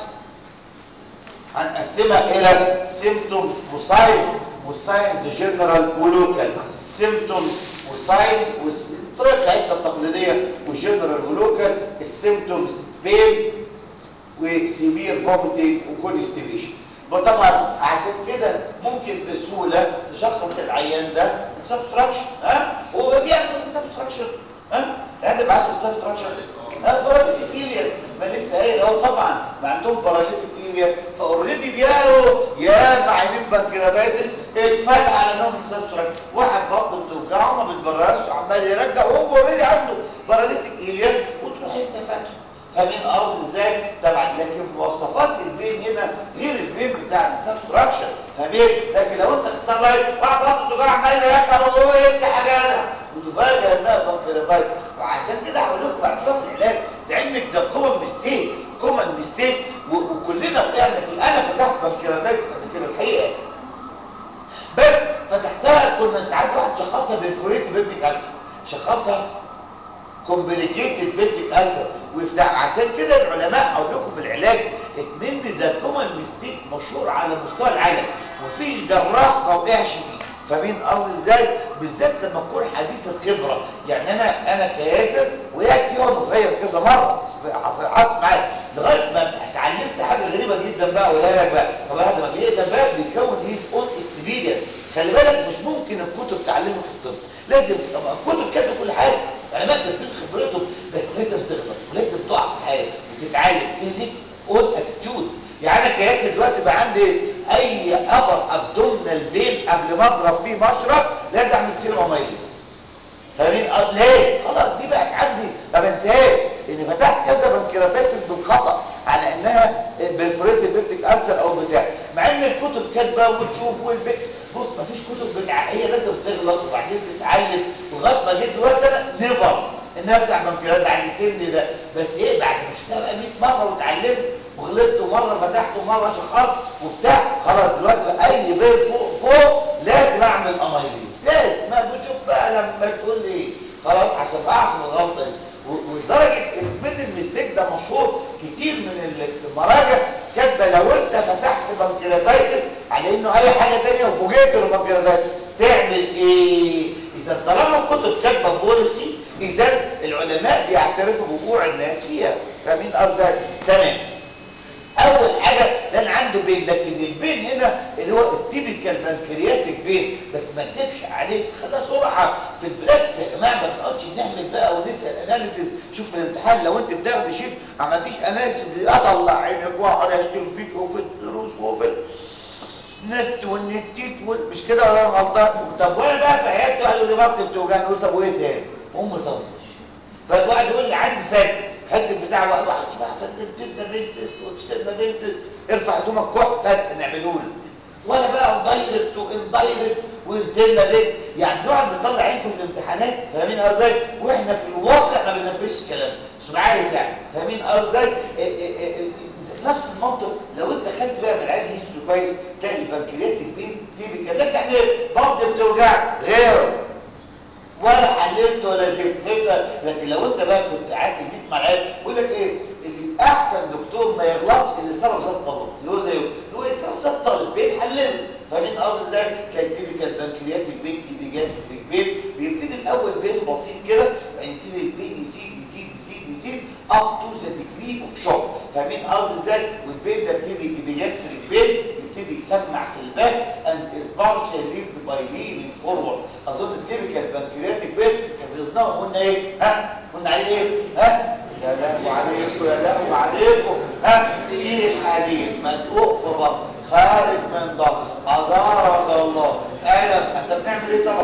هنقسمها الى سيمبتومز وساينز وساينز جنرال ولوكال سيمبتومز وساينز الطريقه بتاعتنا التقليديه وجنرال ولوكال السيمبتومز بين وسيفير فوميتنج وكونستيبيشن وطبعا عشان كده ممكن بسهوله تشخص العيان ده سبستراكشن ها هو في عنده سبستراكشن ها يعني بعد سبستراكشن ها باراليتيك ايلياس ما لسه قايل اهو طبعا ما عندهم باراليتيك ايلياس فاوريدي بياهو يا معينين بنكرياتايتس اتفتح على نوع من سبستراكشن واحد بطنه بتوجعه ما بيتبررش عمال يرجع وهو اوريدي عنده باراليتيك ايلياس وتروح انت فاتحه فاهمين قصدي ازاي طبعا لكن مواصفات البين هنا غير البين بتاع السبستراكشن فاهمين لكن لو انت اختار لايت واحد بطنه توجعه عمال يرجع وهو يفتح حاجه وتفاجئ انها بنكرياتايتس وعشان كده هقول لكم بعد شويه في العلاج لعلمك ده كومن ميستيك كومن ميستيك وكلنا وقعنا في انا فتحت بنكرياتايتس قبل كده الحقيقه بس فتحتها كنا ساعات واحد شخصها بالفوريت بيبتيك ألسر شخصها كومبليكيتد بيبتيك ألسر ويفتح عشان كده العلماء اقول لكم في العلاج اتمن ده كومن ميستيك مشهور على مستوى العالم ومفيش جراح ما وقعش فيه فاهمين قصدي ازاي بالذات لما تكون حديث الخبره يعني انا انا كياسر وقعت فيه وانا صغير كذا مره حصل معايا لغايه ما اتعلمت حاجه غريبه جدا بقى ولا لك بقى فبعد ما بيقدم بقى بيكون هيز اون اكسبيرينس خلي بالك مش ممكن الكتب تعلمك الطب لازم الكتب كاتبه كل حاجه علماء كاتبين خبرتهم بس لازم تغلط ولازم تقع في حاجه وتتعلم ليك اون اتيتيود يعني انا كياسر دلوقتي بقى عندي اي ابر ابدومينال بين قبل ما اضرب فيه مشرط لازم اعمل سيرما مايلز فاهمين ليه خلاص دي بقت عندي ما بنساهاش اني فتحت كذا بنكرياتايتس بالخطا على انها بالفريت بيبتيك ألسر او بتاع مع ان الكتب كاتبه وتشوف والبيت بص مفيش كتب بدعائيه لازم تغلط وبعدين تتعلم لغايه ما جيت دلوقتي انا نيفر ان افتح بنكريات عند سني ده بس ايه بعد ما شفتها بقى 100 مره واتعلمت وغلطت ومره فتحت ومره شخص وبتاع خلاص دلوقتي بقى اي بير فوق فوق لازم اعمل امايليز لازم ما بتشوف بقى لما تقول لي ايه خلاص عشان اعصم الغلطه دي ولدرجه من المستيك ده مشهور كتير من المراجع كاتبه لو انت فتحت بنكرياتايتس على انه اي حاجه ثانيه وفوجئت بالبنكرياتايتس تعمل ايه اذا طالما الكتب كاتبه بوليسي اذا العلماء بيعترفوا بوقوع الناس فيها فاهمين قصدي تمام اول حاجه ده انا عنده بين لكن البين هنا اللي هو التيبيكال بنكرياتيك بين بس ما اكتبش عليه خليها سرعه في البراكتس يا جماعه ما بنقعدش نعمل بقى ونسال اناليسيز شوف في الامتحان لو انت بتاخد شيت ما عملتيش اناليسيز اطلع عينك واقعد اشتم فيك وفي الدروس وفي النت والنتيت مش كده ولا انا غلطان طب وانا بقى في عيادتي قالوا لي بطني بتوجعني قلت طب وايه تاني؟ امي طنش فالواحد يقول لي عندي فات حته بتاع واحد بقى جدا رينتست واكسترنال رينتست ارفع هدومك كح فات نعمله لك ولا بقى دايركت واندايركت وانترنال رينت يعني نقعد نطلع عينكم في الامتحانات فاهمين ازاي واحنا في الواقع ما بننفذش كلام مش عارف يعني فاهمين ازاي نفس المنطق لو انت خدت بقى من العيال هيستوري كويس تلاقي البنكرياتيك بين تيبيكال لك يعني بطن بتوجعك غير ولا حللت ولا زفت فهمت لكن لو انت بقى كنت قاعد جيت مع العيال يقول لك ايه اللي احسن دكتور ما يغلطش اللي صرف زاد طالب اللي هو زيه اللي هو يصرف زاد طالب بيتحلل فاهمين قصدي ازاي كان تيبيكال بنكرياتيك بين دي جاستريك بين بيبتدي الاول بين بسيط كده بعدين يبتدي البين يزيد يزيد يزيد يزيد اب تو ذا ديجري اوف شوك فاهمين قصدي ازاي والبين ده يبتدي ايبيجاستريك بين يبتدي يسمع في الباك and is partially lived by leaning forward اظن التيبيكال بنكرياتيك بين حفظناه قلنا ايه ها قلنا عليه ايه ها يا لهو عليكم يا لهو عليكم ها سيح حديد مدقوق في بطن خارج من ضغط أدارك الله ألم أنت بتعمل إيه طبعا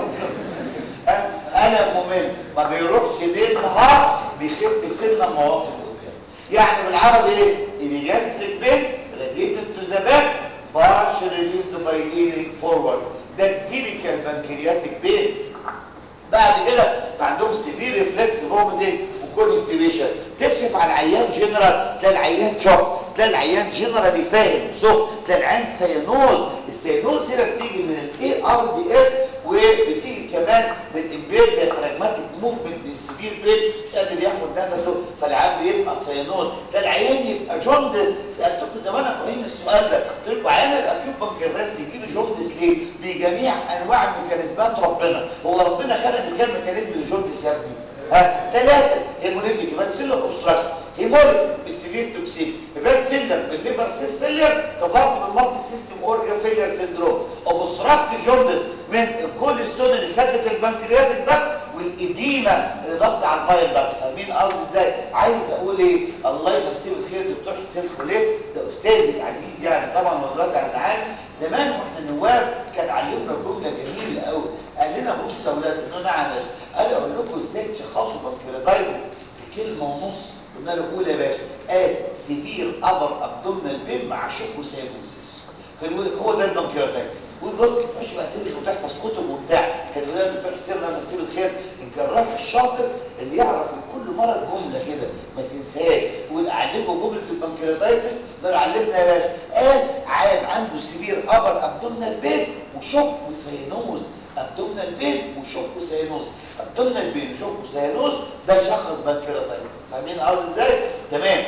ألم ممل ما بيروحش ليل نهار بيخف سنة مواطن قدام يعني بالعربي إيه؟ إبيجاستريك بين راديتد تو ذا باك partially relieved by leaning forward ده التيبيكال بنكرياتيك بين بعد كده عندهم سيفير ريفلكس فوميتنج وكونستيبيشن تكشف على العيان جنرال تلاقي العيان شوك تلاقي العيان جنرالي فاهم سخ تلاقي العيان سيانوز السيانوز هنا بتيجي من الاي ار دي اس وبتيجي كمان بالامبير ديافراجماتيك موفمنت بالسيفير بين مش قادر ياخد نفسه فالعيان بيبقى سيانوز تلاقي العيان يبقى جوندس سالتكم زمان يا ابراهيم السؤال ده قلت لكم عيان الاكيوت بنكرياتس يجي له جوندس ليه؟ بجميع انواع ميكانيزمات ربنا هو ربنا خلق بكام ميكانيزم للجوندس يا ابني؟ ها ثلاثه هيموليتيك هيباتسيلر اوبستراكشن هيموليز بالسيفير توكسين هيباتسيلر بالليفر سيل فيلير كبارت بالمالتي سيستم اورجان فيلير سيندروم اوبستراكتيف جوندس من الكوليستون اللي سدت البنكرياتيك ده والاديمه اللي ضغط على البايل ده فاهمين قصدي ازاي عايز اقول ايه الله يمسيه بالخير دكتور حسين خليل ده استاذي العزيز يعني طبعا هو دلوقتي انا عارف زمان واحنا نواب كان علمنا جمله جميله قوي قال لنا بص يا اولاد قلنا نعم يا باشا قال اقول لكم ازاي تشخصوا بنكرياتايتس في كلمه ونص قلنا له قول يا باشا قال سيفير ابر ابدومينال بين مع شوك وساينوزيس كان يقول لك هو ده البنكرياتايتس قول بص مش بقى تدرس وتحفظ كتب وبتاع كان يقول لنا الدكتور حسين الله يمسيه بالخير الجراح الشاطر اللي يعرف من كل مرض جمله كده ما تنساهاش ونعلمه جمله البنكرياتايتس ده علمنا يا باشا قال عاد عنده سيفير ابر ابدومينال بين وشوك وسينوز ابدومينال بين وشوك وسينوز ابدومينال بين وشوك وسينوز ده يشخص بنكرياتايتس فاهمين قصدي ازاي تمام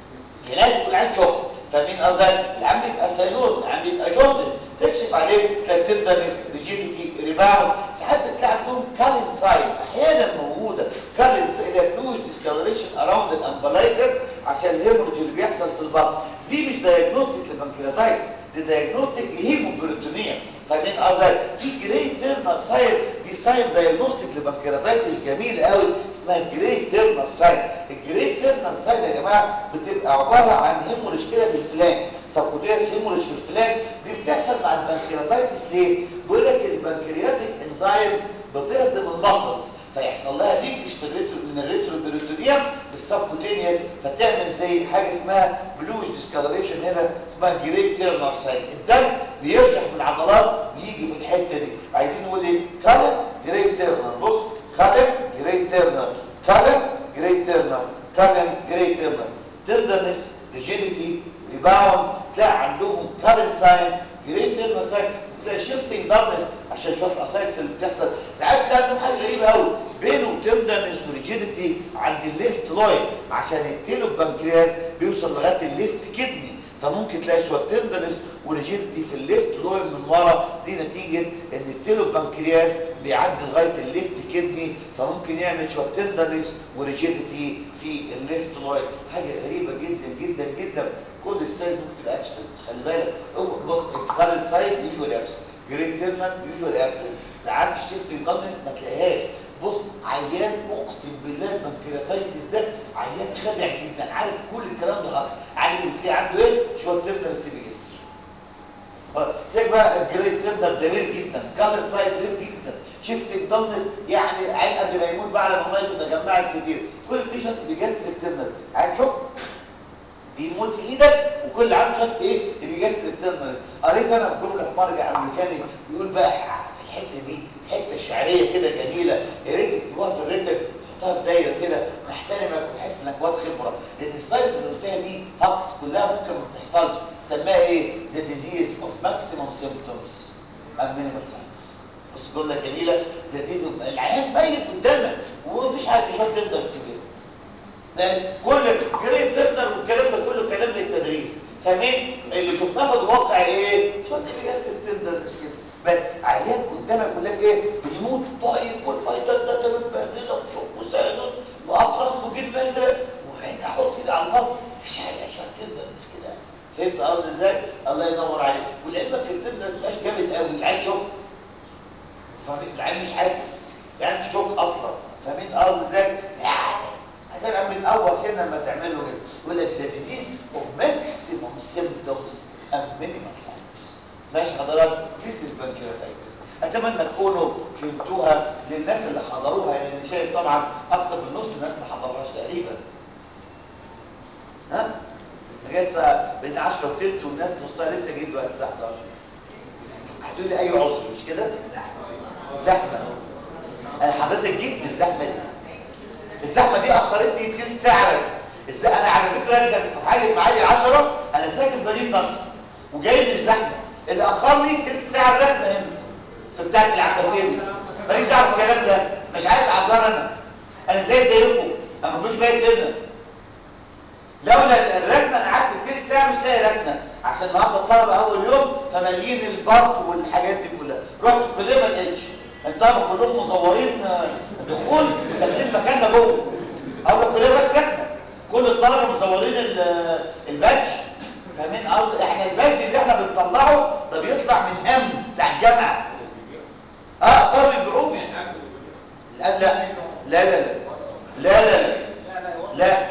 لازم يكون عنده شوك فاهمين قصدي العم يبقى سينوز العم يبقى جوندس تكشف عليه تلاقي تبدا ريجيديتي ريباوند ساعات بتلاقي عندهم كارين ساين احيانا موجوده كارين ساين فلويد ديسكالريشن اراوند الامبلايكس عشان الهيموريج اللي بيحصل في البطن دي مش دايجنوستيك للبنكرياتايتس دي دايجنوستيك لهيموبروتونيا فاهمين قصدي في جريد تيرنر ساين دي ساين دايجنوستيك للبنكرياتايتس جميل قوي اسمها جريد تيرنر ساين الجريد تيرنر ساين يا جماعه بتبقى عباره عن هيموريج كده في الفلان سبكوتياس هيموريج في الفلان دي بتحصل مع البنكرياتايتس ليه بيقول لك البنكرياتيك انزيمز بتهضم المسلز فيحصل لها ليكش في الريترو من الريترو بيريتونيوم بالسبكوتينيوس فتعمل زي حاجه اسمها بلوش ديسكالريشن هنا اسمها جريد تيرنر ساين الدم بيرجع من العضلات بيجي في الحته دي عايزين نقول ايه كالم جريد تيرنر بص كالم جريد تيرنر كالم جريد تيرنر كالم جريد تيرنر تندرنس ريجيديتي ريباوند تلاقي عندهم كارنت ساين جريد تيرنر ساين تلاقي شيفتنج دارنس عشان شويه الاسايتس اللي بتحصل ساعات تلاقي عندهم حاجه غريبه قوي بينه تندرنس وريجيديتي عند الليفت لاين عشان التيلو البنكرياس بيوصل لغايه الليفت كدني فممكن تلاقي شويه تندرنس وريجيديتي في الليفت لاين من ورا دي نتيجه ان التيلو البنكرياس بيعدي لغايه الليفت كدني فممكن يعمل شويه تندرنس وريجيديتي في الليفت لاين حاجه غريبه جدا جدا جدا كل السايز ممكن تبقى ابسنت خلي بالك هو بص الكارنت سايد يوجوال ابسنت جريد تيرنر يوجوال ابسنت ساعات الشيفتنج دارنس ما تلاقيهاش بص عيان اقسم بالله البنكرياتايتس ده عيان خادع جدا عارف كل الكلام ده هاكس عارف بتلاقي عنده ايه شويه تيرنر سي بي اس تلاقي بقى الجريد تيرنر ده رير جدا كارنت سايد رير جدا شيفتنج دارنس يعني عين قبل ما يموت بقى على مميز تجمعت كتير كل بيشنت بيجاستريك تيرنر عين شوف بيموت في ايدك وكل عام شط ايه اللي بيجسد الترمنس قريت انا في جمله حمار امريكاني بيقول بقى في الحته دي حته شعريه كده جميله يا ريت تكتبوها في الريتم تحطها في دايره كده نحترمك ونحس انك واد خبره لان الساينس اللي قلتها دي هاكس كلها ممكن ما تحصلش سماها ايه ذا ديزيز اوف ماكسيموم سيمبتومز ام مينيمال ساينس بص جمله جميله ذا ديزيز العيان ميت قدامك ومفيش حاجه مش هتقدر تجيبها كل جريد تقدر والكلام ده كله كلام للتدريس فاهمين اللي شفناه في الواقع ايه شو اللي بيجسد تقدر كده بس عيان قدامك يقول لك ايه بيموت طيب والفايتات ده تمام بهدله وشوك وساينوس واطرم وجيب ازرق وبعدين احط ايدي على البطن مفيش حاجه عشان تقدر بس كده فهمت قصدي ازاي الله ينور عليك ولعلمك التبنس مش جامد قوي العين شوك فاهمين العين مش حاسس يعني في شوك اصلا فاهمين قصدي ازاي يعني هتلقى من اول سنه لما تعمل له كده يقول لك ذا ديزيز اوف ماكسيموم سيمبتومز اند مينيمال ساينز ماشي حضرتك ذيس از بانكرياتايتس اتمنى تكونوا فهمتوها للناس اللي حضروها لان شايف طبعا اكتر من نص الناس ما حضروهاش تقريبا ها لسه بين 10 وثلث والناس نصها لسه جايين دلوقتي الساعه 11 هتقول لي اي عذر مش كده زحمه انا حضرتك جيت بالزحمه دي الزحمه دي اخرتني تلت ساعه بس إز... انا على فكره كان حاجه معادي 10 انا ساكن مدينه نصر وجاي من الزحمه اللي اخرني تلت ساعه الركنه هنا في بتاعه العباسيه دي ماليش دعوه بالكلام ده مش عايز اعذر انا انا زي زيكم انا ما كنتش بايت هنا لولا الركنه انا قعدت تلت ساعه مش لاقي ركنه عشان النهارده الطلبه اول يوم فمالين البارك والحاجات دي كلها رحت الكليه ما لقيتش الطلبه كلهم مصورين دخول داخلين مكاننا جوه اقول لك كليه بس ركنه كل الطلبه مصورين البادج فاهمين قصدي احنا البادج اللي احنا بنطلعه ده بيطلع من امن بتاع الجامعه اه طلب البيعوه مش لا لا لا لا لا لا لا لا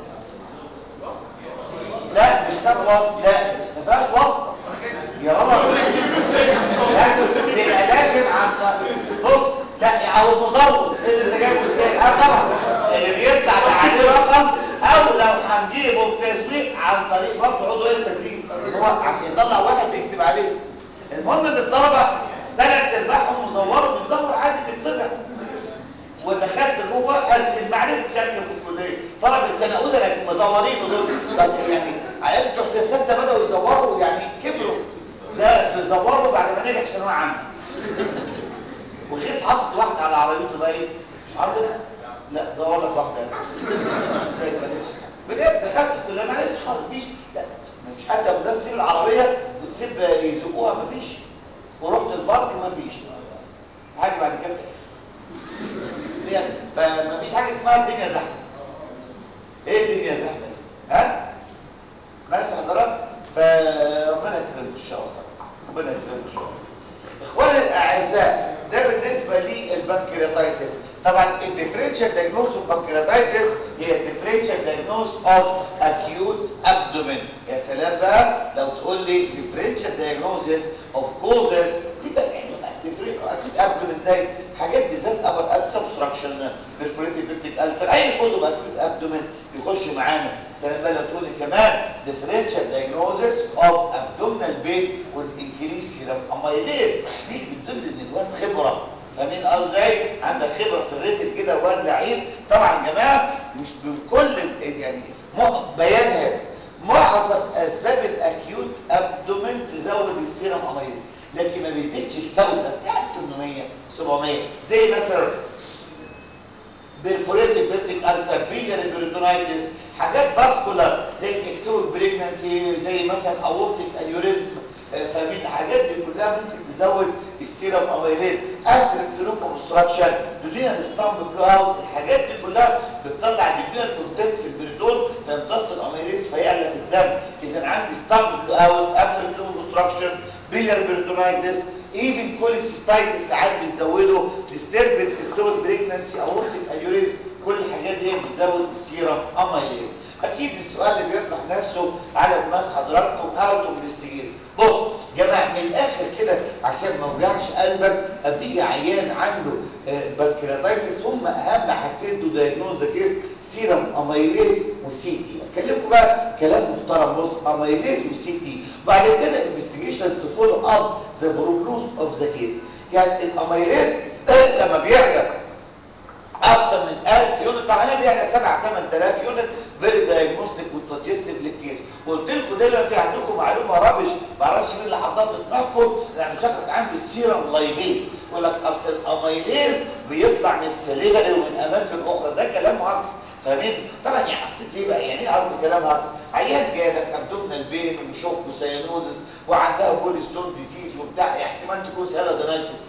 لا مش كتاب وصف لا ما فيهاش وصف يا بابا لا دي الاماكن عن بص لا او المصور اللي جايبه ازاي اه طبعا اللي بيطلع ده عليه رقم او لو هنجيبه بتسويق عن طريق برضه عضو التدريس هو عشان يطلع واحد بيكتب عليه المهم ان الطلبه ثلاث ارباعهم مصوروا بيتصور عادي بيطبع ودخلت جوه قال ما عرفتش اركب في الكليه طلبه سنه اولى لكن مزورين دول طب يعني عيال بتوع سنه سته بداوا يزوروا يعني كبروا ده بيزوروا بعد ما نجح في ثانويه عامه وغيث حاطط واحده على عربيته بقى ايه مش حاطط لا زور لك واحده ازاي مالكش بجد دخلت الكليه ما عرفتش خالص مفيش لا مش حتى بدل تسيب العربيه وتسيب يزقوها مفيش ورحت البارك مفيش حاجه بعد كده بتحصل بجد فمفيش حاجه اسمها الدنيا زحمه ايه الدنيا زحمه دي ها ماشي حضرتك فربنا يكرمك ان شاء الله ربنا يكرمك ان شاء الله اخواني الاعزاء ده بالنسبه للبنكرياتايتس طبعا الديفرنشال دايجنوز اوف بنكرياتايتس هي الديفرنشال دايجنوز اوف اكيوت ابدومين يا سلام بقى لو تقول لي ديفرنشال دايجنوزس اوف كوزز يبقى اكيوت ابدومين زي حاجات بالذات ابر اب سبستراكشن برفوريتد بيبتيك التر اي كوز اوف اكيوت ابدومين يخش معانا سلام بقى لو تقول لي كمان ديفرنشال دايجنوزس اوف ابدومينال بين وذ انكريس سيرم اميليز دي بتدل ان الواد خبره فاهمين ازاي عندك خبره في الريتل كده واد لعيب طبعا يا جماعه مش بكل يعني بيانها معظم اسباب الاكيوت ابدومين تزود السيرم اميليز لكن ما بيزيدش السوسه يعني 800 700 زي مثلا بيرفوريتد بيبتيك ألسر بيلياري بيريتونايتس حاجات باسكولار زي اكتوب بريجنانسي زي مثلا اورتيك انيوريزم فاهمين الحاجات دي كلها ممكن تزود السيرم اميليز اتريكتولوك اوبستراكشن دودينا الستامب بلو اوت الحاجات دي كلها بتطلع ديفير كونتنت في البريتون فيمتص الاميليز فيعلى في الدم اذا عندي ستامب بلو اوت اتريكتولوك اوبستراكشن بيلياري بيريتونايتس ايفن كوليسيستايتس ساعات بتزوده ديستربنت اكتوبر بريجنانسي اورتيك انيوريزم كل الحاجات دي بتزود السيرم اميليز اكيد السؤال اللي بيطرح نفسه على دماغ حضراتكم هاو تو انفستيجيت بص جماعه من الاخر كده عشان ما اوجعش قلبك ابتدي عيان عنده بنكرياتايتس هم اهم حاجتين تو دايجنوز ذا كيس سيرم اميليز وسي تي اكلمكم بقى كلام محترم بص اميليز وسي تي بعد كده انفستيجيشنز تو فولو اب ذا بروجنوز اوف ذا كيس يعني الاميليز لما بيعلى اكتر من 1000 يونت طبعا بيعلى 7 8000 يونت فيري دايجنوستيك وسجستيف للكيس قلت لكم دايما في عندكم معلومه رابش ما اعرفش مين اللي حطها في دماغكم لما شخص عنده السيرم لايبيز يقول لك اصل الاميليز بيطلع من السليفري ومن اماكن اخرى ده كلام هاكس فاهمين طبعا يعني اصل ليه بقى يعني ايه قصدي كلام هاكس عيان جالك ابدومينال بين وشوك وسيانوزس وعندها بولي ستون ديزيز وبتاع احتمال تكون سيلادونايتس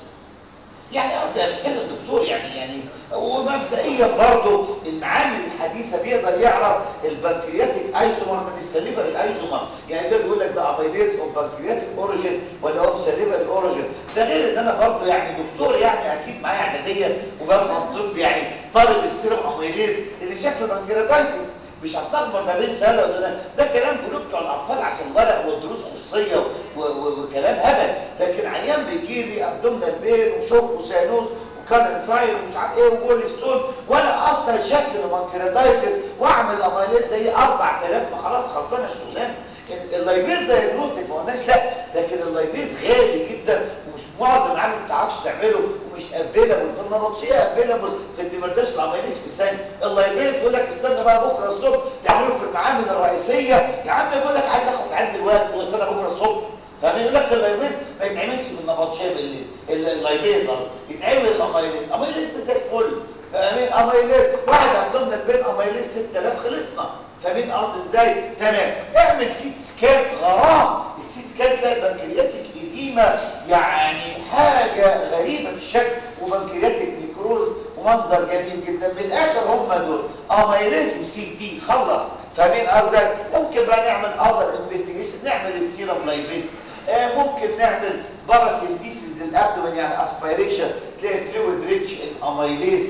يعني قصدي انا بتكلم دكتور يعني يعني ومبدئيا برضه المعامل الحديثه بيقدر يعرف البنكرياتيك ايزومر من السليفري ايزومر يعني ده بيقول لك ده ابيليز اوف بنكرياتيك اوريجين ولا اوف سليفري اوريجين ده غير ان انا برضه يعني دكتور يعني اكيد معايا اعداديه وبفهم طب يعني طالب السيرم اميليز اللي شاف بنكرياتايتس مش هتلخبط ما بين سله وده ده كلام بيقولوا بتوع الاطفال عشان ورق ودروس خصوصيه وكلام هبل لكن عيان بيجي لي ابدومينال بين وشوك وسيانوز وكان ساير ومش عارف ايه وجول ستون وانا اصلا شكل بنكرياتايتس واعمل اميليز زي 4000 ما خلاص خلصانه الشغلانه اللايبيز دايجنوستيك ما قلناش لا لكن اللايبيز غالي جدا ومش معظم العالم ما بتعرفش تعمله ومش افيلابل في النبطشيه افيلابل في الديمرداش العمليز في ثانيه اللايبيز يقول لك استنى بقى بكره الصبح يعملوا في المعامل الرئيسيه يا عم يقول لك عايز اخلص عندي الوقت واستنى بكره الصبح فاهم يقول لك اللايبيز ما يتعملش بالنبطشيه بالليل اللايبيز يتعمل الاميليز اميليز زي الفل فاهمين اميليز واحد عندهم البين اميليز 6000 خلصنا فاهمين قصدي ازاي تمام اعمل سيت سكان غرام السيت سكان تلاقي بنكرياتيك اديمه يعني حاجه غريبه الشكل وبنكرياتيك نيكروز ومنظر جميل جدا بالاخر هم دول اميليز وسي تي خلص فاهمين قصدي ممكن بقى نعمل اذر انفستيجيشن نعمل السيرم لايبيز آه ممكن نعمل باراسيلديسيس للابدومين يعني اسبيريشن تلاقي فلويد ريتش الاميليز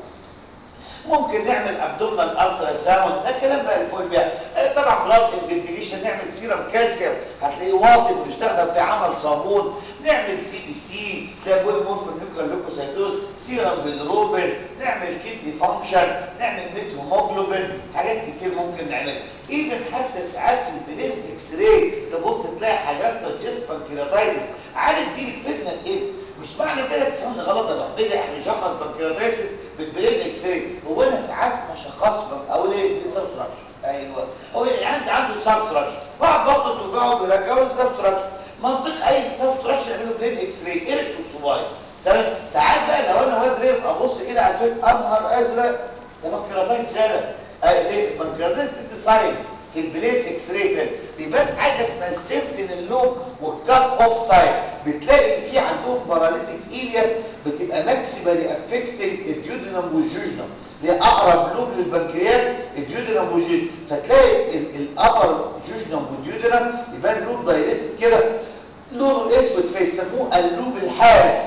ممكن نعمل ابدومينال الترا ساوند ده كلام بقى الفول بقى آه طبعا بلاد انفستيجيشن نعمل سيرم كالسيوم هتلاقيه واطي بنستخدم في عمل صابون نعمل سي بي سي تلاقي بوليمورفين نيوكلير لوكوسايتوز سيرم بالروبين نعمل كيدني فانكشن نعمل ميت هيموجلوبين حاجات كتير ممكن نعملها ايفن حتى ساعات في البلين اكس راي تبص تلاقي حاجات سجست بانكرياتايتس عارف دي بتفيدنا في ايه مش معنى كده تفهمني غلط يا محمد احنا نشخص بنكرياتايتس بالبرين اكس راي هو انا ساعات ما شخص اقول ايه دي سبستراكشر ايوه هو يعني عنده سبستراكشر بعض برضه توجعه بيرجعوا سبستراكشر منطق اي سبستراكشر يعملوا برين اكس راي اركتو صباعي ساعات بقى لو انا واد ريف ابص كده على الفيلم انهار ازرق ده بنكراتين سنه ليه بنكراتين دي ساينس في البليد اكس راي فيلم بيبان حاجه اسمها السنتينل لوب والكات اوف سايد بتلاقي في عندهم باراليتيك ايلياس بتبقى ماكسيمالي افكتنج الديودينم والجوجنم اللي هي اقرب لوب للبنكرياس الديودينم والجوجنم فتلاقي الابر جوجنم والديودينم يبان لوب دايريتد كده لونه اسود فيسموه اللوب الحارس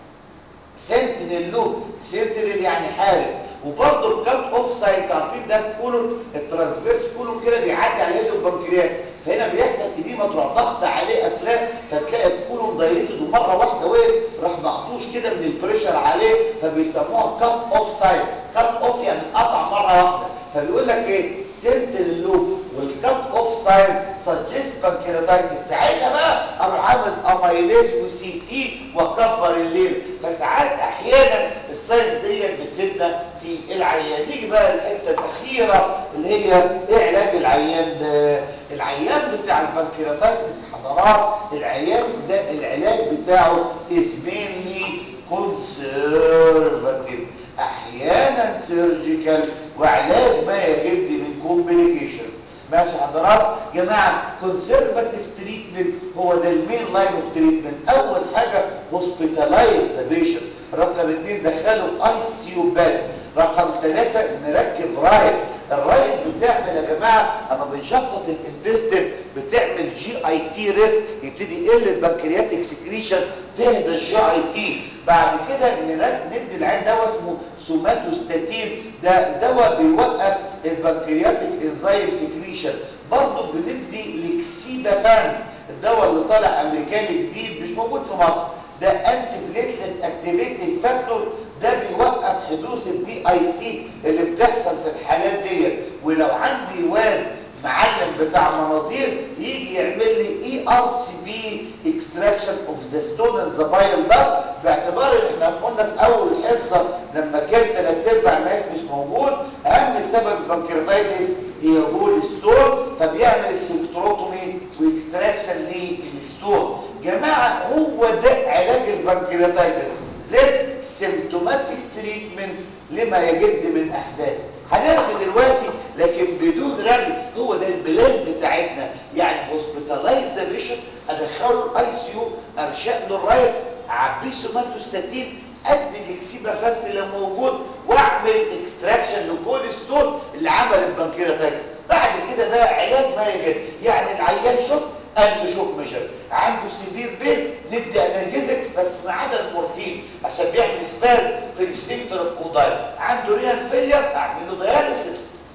سنتينل لوب سنتينل يعني حارس وبرضه الكات اوف سايد عارفين ده كولون الترانسفيرس كولون كده بيعدي على يده البنكرياس فهنا بيحصل اديمه تروح ضغط عليه افلام فتلاقي الكولون دايريتد ومره واحده وقف راح مقطوش كده من البريشر عليه فبيسموها كات اوف سايد كات اوف يعني قطع مره واحده فبيقول لك ايه سنتينل لوب والكات اوف سايد سجست بانكرياتايتس ساعتها بقى اروح عامل اميليز وسي تي واكبر الليل فساعات احيانا الساينس ديت بتفيدنا في العيان نيجي بقى الحته الاخيره اللي هي ايه علاج العيان ده العيان بتاع البنكرياتايتس حضرات العيان ده العلاج بتاعه از مينلي كونسرفاتيف احيانا سيرجيكال وعلاج ما يجد من كومبليكيشنز ماشي حضرات جماعه كونسرفاتيف تريتمنت هو ده المين لاين اوف تريتمنت اول حاجه هوسبيتالايز ذا بيشنت رقم اثنين دخله اي سي يو باد رقم ثلاثة نركب رايت الرايت بتعمل يا جماعة اما بنشفط الانتستين بتعمل جي اي تي ريست يبتدي يقل البنكرياتيك سكريشن تهدى الجي اي تي بعد كده ندي العين دواء اسمه سوماتوستاتين ده دواء بيوقف البنكرياتيك انزيم سكريشن برضه بندي لكسيبافان الدواء اللي طالع امريكاني جديد مش موجود في مصر ده انتي بليتلت اكتيفيتنج فاكتور ده بيوقف حدوث الدي اي سي اللي بتحصل في الحالات ديت ولو عندي واد معلم بتاع مناظير يجي يعمل لي اي ار سي بي اكستراكشن اوف ذا ستون اند ذا بايل ده باعتبار ان احنا قلنا في اول حصه لما كان ثلاث ارباع الناس مش موجود اهم سبب البنكرياتايتس هي بول ستون فبيعمل سفنكتروتومي واكستراكشن للستون جماعه هو ده علاج البنكرياتايتس زد سيمتوماتيك تريتمنت لما يجد من احداث هنرغي دلوقتي لكن بدون رغي هو ده البلاد بتاعتنا يعني هوسبيتالايز ذا بيشنت ادخله الاي سي يو ارشق له الرايت اعبيه سوماتوستاتين ادي الاكسيبافانت اللي موجود واعمل اكستراكشن لكل ستون اللي عمل البنكرياتايتس بعد كده بقى علاج ما يجد يعني العيان شوك قلب شوك ميجر عنده سيفير بين ندي انالجيزكس بس ما عدا المورفين عشان بيعمل سباز في السفنكتر اوف اودايل عنده ريال فيلير اعمل له دياليسيس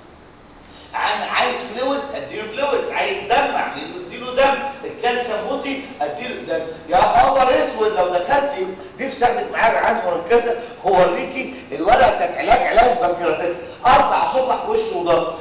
عن عايز فلويدز اديله فلويدز عايز دم اديله دم الكالسيوم موتي اديله دم يا خبر اسود لو دخلت نفسي اخدك معايا رعايه مركزه هوريكي الورقه بتاعت علاج علاج بنكرياتكس اربع صفح وش وظهر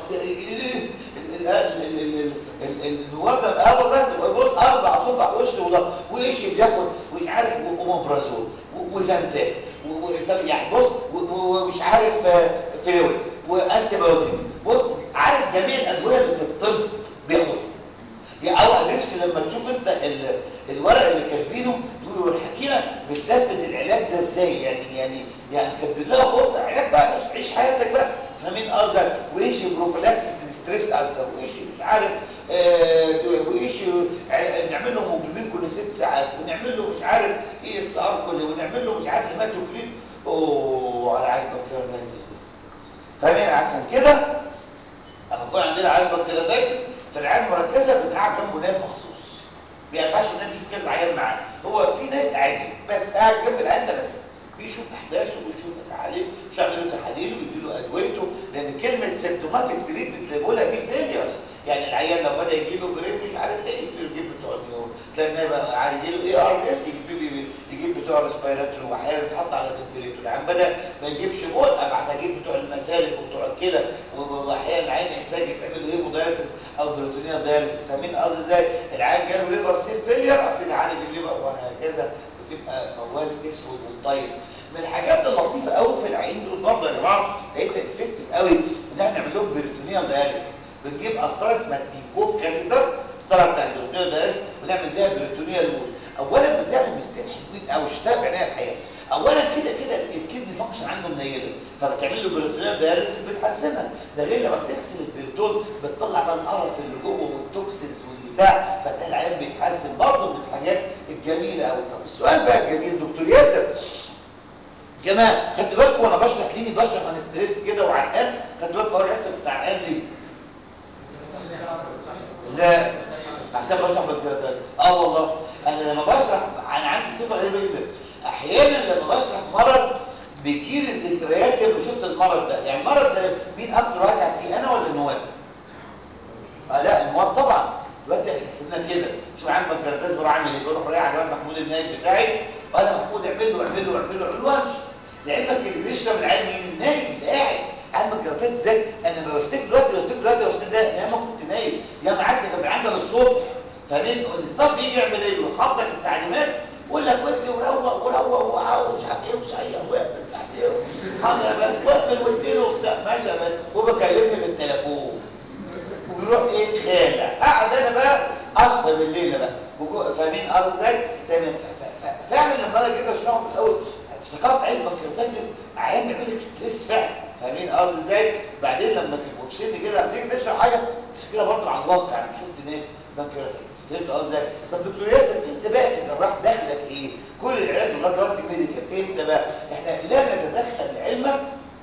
النواب ده اول ناس بيقول اربع صفح وش وظهر وايش بياخد مش عارف اوموبرازول وزنتان يعني بص ومش عارف فلويد وانتي بايوتكس بص عارف جميع الادويه اللي في الطب بياخدها يا او نفسي لما تشوف انت ال... الورق اللي كاتبينه تقول الحكيمه بتنفذ العلاج ده ازاي يعني يعني يعني كاتب لها خد علاج بقى بص عيش حياتك بقى فاهمين قصدك وايش بروفيلاكسس للستريس السر وايش مش عارف آه وايش نعمل له هيموجلوبين كل ست ساعات ونعمل له مش عارف ايه اس ار كل ونعمل له مش عارف هيماتوكريت اوه على عين بكتيريا فاهمين عشان كده لما يكون عندنا عيان بكتيرياتايتس في العيان المركزه بنقعد جنبه نايم مخصوص ما ينفعش ننام نشوف كذا عيان معاه هو في نايم عادي بس قاعد جنب العيان ده بس بيشوف احداثه وبيشوف تحاليله مش يعمل له تحاليله ويدي له ادويته لان كلمه سيمتوماتيك تريتمنت اللي بقولها دي فيليرز يعني العيان لو بدا يجي له برين مش عارف ايه يديله يجيب بتوع النيور تلاقي ان بقى عادي يجي له اي ار اس يجيب يجيب بتوع ريسبيراتوري واحيانا يتحط على الفنتليتور العيان بدا ما يجيبش بول ابعت اجيب بتوع المسالك وبتوع الكلى واحيانا العيان يحتاج يتعمل له هيمودايلسيس او بروتينيال دايلسيس فاهمين قصدي ازاي العيان جاله ليفر سيل فيلير ابتدي اعالج الليفر وهكذا بتبقى موال اسود وطيب من الحاجات اللطيفه قوي في العين دول برضه بعض لقيتها افكتيف قوي ان احنا نعمل لهم بريتونيال داياليس بنجيب قسطره اسمها تيكوف كاسيتر القسطره بتاعت البريتونيال داياليس ونعمل بيها بريتونيال وول اولا بتعمل مستين حلوين قوي شفتها بعينيا الحقيقه اولا كده كده الكدني فانكشن عنده منيله فبتعمل له بريتونيال داياليس بتحسنها ده غير لما بتغسل البريتون بتطلع بقى القرف اللي جوه والتوكسينز والبتاع فتلاقي العيان بيتحسن برضه من الحاجات الجميله قوي طب السؤال بقى الجميل دكتور ياسر يا جماعه خدت بالكم وانا بشرح ليني بشرح عن ستريس كده وعرقان خدت بالكم في اول حصه كنت عرقان ليه؟ لا عشان بشرح بالكراتاتس اه والله انا لما بشرح انا عندي صفه غريبه جدا احيانا لما بشرح مرض بيجيلي ذكريات لما شفت المرض ده يعني المرض ده مين اكتر واحد قاعد فيه انا ولا النواب اه لا النواب طبعا دلوقتي احنا حسينا كده شوف عم بنكراتاس بروح اعمل ايه بروح رايح على الواد محمود النايب بتاعي وانا محمود اعمل له اعمل له اعمل له اعمل له وامشي لعلمك اللي بيشرب العلم مين النايم اللي قاعد عم الجرافات ازاي انا ما بفتكر دلوقتي بفتكر دلوقتي بس ده يا ما كنت نايم يا ما قعدت كان عندنا الصبح فمين الاستاف بيجي يعمل ايه يحط لك التعليمات يقول لك وابني وروق وروق وعاوز مش عارف ايه وسير واعمل مش عارف ايه حاضر يا باشا واعمل واديله وبتاع ماشي يا باشا وبكلمني في التليفون ويروح ايه خالع قاعد انا بقى اصفى بالليل بقى فاهمين قصدي ازاي تمام فعلا لما انا كده اشرحه في الاول افتكرت عيب بنكرياتايتس عيان بيعمل لك ستريس فعلا فاهمين قصدي ازاي بعدين لما تبقوا في سن كده بتيجي تشرح حاجه تفتكرها برضه عن الواقع انا شفت ناس بنكرياتايتس فهمت قصدي ازاي طب دكتور ياسر انت بقى كجراح دخلك ايه كل العلاج لغايه دلوقتي ميديكال انت بقى احنا لا نتدخل علمك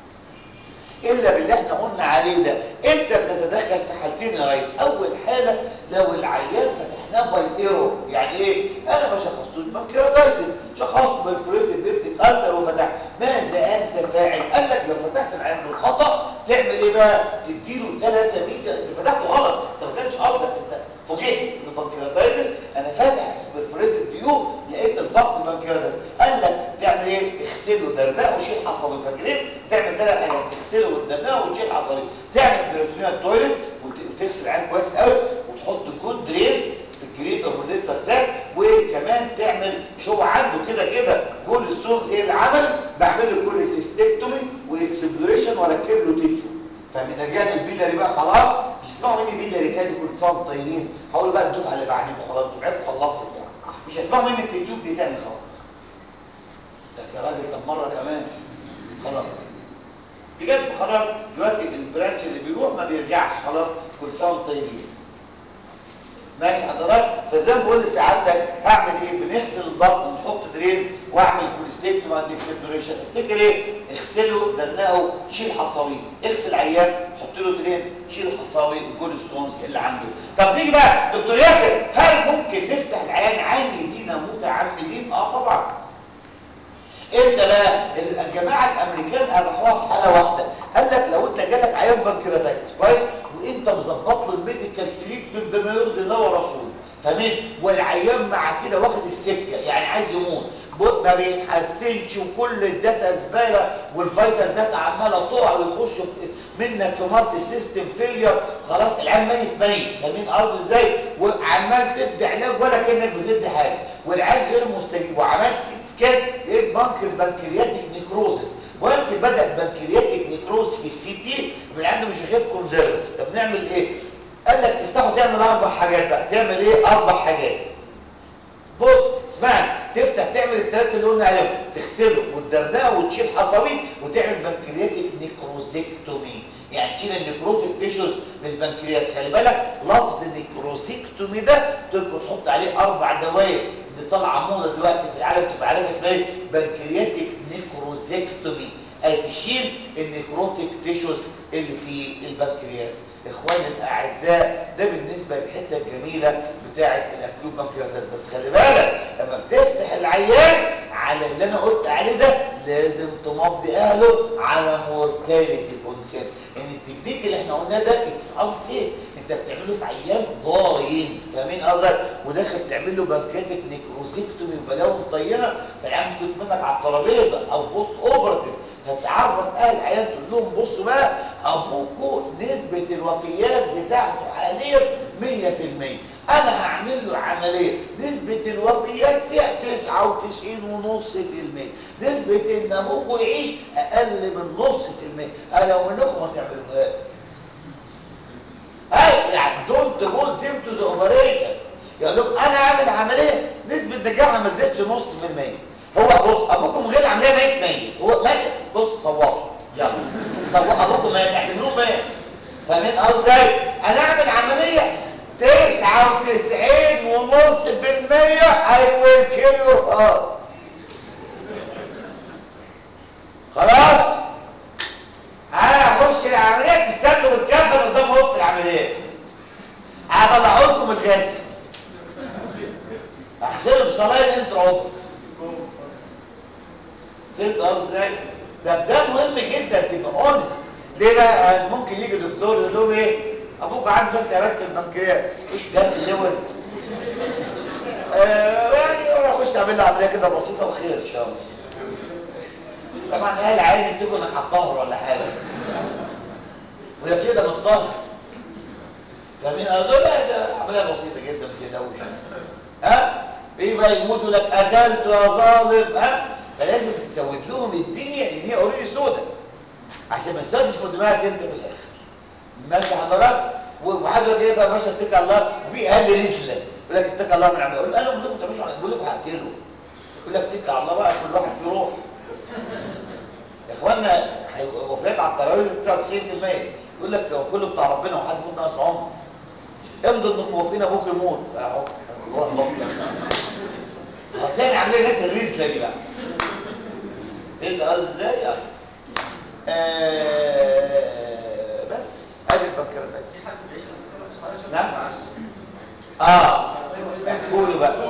الا باللي احنا قلنا عليه ده امتى بنتدخل في حالتين يا ريس اول حاله لو العيان فتحناه باي ايرور يعني ايه انا ما شخصتوش بنكرياتايتس شخصته بالفريد بيبتيك ألسر وفتح ماذا انت فاعل قال لك لو فتحت العيان بالخطا تعمل ايه بقى تديله ثلاثه ميزه انت فتحته غلط انت ما كانش قصدك انت فوجئت ان بنكرياتايتس انا فاتح بالفريد ديو لقيت الضغط بنكرياتايتس قال لك تعمل ايه اغسله درناه وشيل حصوي فاكرين تعمل ثلاث حاجات تغسله وتدرناه وتشيل حصوي تعمل بريتونيال تويلت وتغسل العين كويس قوي وتحط جود درينز في الجريدر والليزر ساك وكمان تعمل شو عنده كده كده كل السونز ايه اللي عمل بعمل له كل سيستكتومي واكسبلوريشن واركب له تيتيو فمن رجال البيلاري بقى خلاص مش اسمعوا مني بيلاري تاني كل سنه وانتم طيبين هقول بقى الدفعه اللي بعدين خلاص دفعتكم خلصت مش هسمعوا مني التيتيوب دي تاني خلاص لك يا راجل طب مره كمان خلاص بجد خلاص دلوقتي البرانش اللي بيروح ما بيرجعش خلاص كل سنه وانتم طيبين ماشي حضرتك فزي ما بقول لسعادتك هعمل ايه بنغسل الضغط ونحط دريز واعمل كوليستيكتوم اند اكسبلوريشن افتكر ايه اغسله دلقه شيل حصاوي اغسل عيان حط له دريز شيل حصاوي الجول ستونز اللي عنده طب نيجي بقى دكتور ياسر هل ممكن نفتح العيان عامدين متعمدين اه طبعا امتى بقى الجماعه الامريكان ابحوها في حاله واحده قال لك لو انت جالك عيان بنكرياتايتس كويس وانت مظبط له الميديكال تريتمنت بما يرضي الله ورسوله فاهمين والعيان مع كده واخد السكه يعني عايز يموت ما بيتحسنش وكل الداتا زباله والفايتال داتا عماله تقع ويخش منك في مالتي سيستم فيلير خلاص العيان ميت ميت فاهمين قصدي ازاي وعمال تدي علاج ولا كانك بتدي حاجه والعيان غير مستجيب وعملت سكان ايه بنك البنكرياتيك نيكروزس وانس بدا البنكرياتيك نيكروز في السي تي العيان مش هيخاف كونزرفت طب نعمل ايه قال لك تفتحه تعمل اربع حاجات بقى تعمل ايه اربع حاجات بص اسمعني تفتح تعمل الثلاثه اللي قلنا عليهم تغسله وتدرنقه وتشيل حصوي وتعمل بنكرياتيك نيكروزيكتومي يعني تشيل النيكروتيك تيشوز من البنكرياس خلي بالك لفظ النيكروزيكتومي ده تبقى تحط عليه اربع دوائر اللي طالعه موضه دلوقتي في العالم تبقى عارف اسمها ايه بنكرياتيك نيكروزيكتومي اي تشيل النيكروتيك تيشوز اللي في البنكرياس اخواني الاعزاء ده بالنسبه للحته الجميله بتاعه الاكيوب بنكرياتاس بس خلي بالك لما بتفتح العيان على اللي انا قلت عليه ده لازم تمضي اهله على مورتاليتي كونسيبت ان يعني التكنيك اللي احنا قلناه ده اتس ان سيف انت بتعمله في عيان ضايين فاهمين قصدك وداخل تعمل له بنكرياتيك نيكروزيكتومي وبلاوي مطينه فالعيان ممكن منك على الترابيزه او بوست اوبراتيف فتعرف اهل العيان تقول لهم بصوا بقى ابوكوا نسبه الوفيات بتاعته حاليا 100% انا هعمل له عمليه نسبه الوفيات فيها 99.5% نسبه ان ابوكوا يعيش اقل من نص في المية انا لو انكم ما تعملوهاش هاي يعني دونت جو زيم تو ذا اوبريشن يقول لهم انا اعمل عمليه نسبه نجاحها ما تزيدش نص في المية هو بص ابوكم غير عمليه ميت ميت هو ميت بص صوتوا يلا صوتوا ابوكم ميت اعتبروه ميت فاهمين قصدي انا اعمل عمليه 99 ونص في المية I will kill your heart خلاص انا هخش العمليه تستنوا بالكفن قدام اوضه العمليات هطلع لكم الغاز اغسله بصلايه انترا اوبت فهمت قصدي ازاي ده ده مهم جدا تبقى اونست ليه بقى ممكن يجي دكتور يقول لهم ايه ابوك عنده التهابات في البنكرياس ده في اللوز آه يعني انا اخش اعمل له عمليه كده بسيطه وخير ان شاء الله طبعا اهل العين يفتكروا انك هتطهر ولا حاجه ويا كده متطهر فاهمين قالوا لا ده عمليه بسيطه جدا ما تقلقوش ها ايه بقى يموتوا لك قتلت يا ظالم ها فلازم تسود لهم الدنيا لان هي اوريدي سودا عشان ما تسودش في دماغك انت في الاخر ماشي حضرتك وحد يقول ايه طب يا باشا اتكل على الله وفي اهل رزله يقول لك اتكل على الله من عمل اقول له انا بقول لكم ما تعملوش بقول لكم هقتله يقول لك اتكل على الله بقى كل واحد فيه روح يا اخوانا وفيات على التراويح 99% يقول لك هو كله بتاع ربنا وحد يموت ناقص عمر امضوا انكم موافقين ابوك يموت اهو روح بطل هتلاقي عاملين ناس الرزله دي بقى فهمت قصدي ازاي يعني آه بس ادي البنكرياتايتس نعم اه احكوا له بقى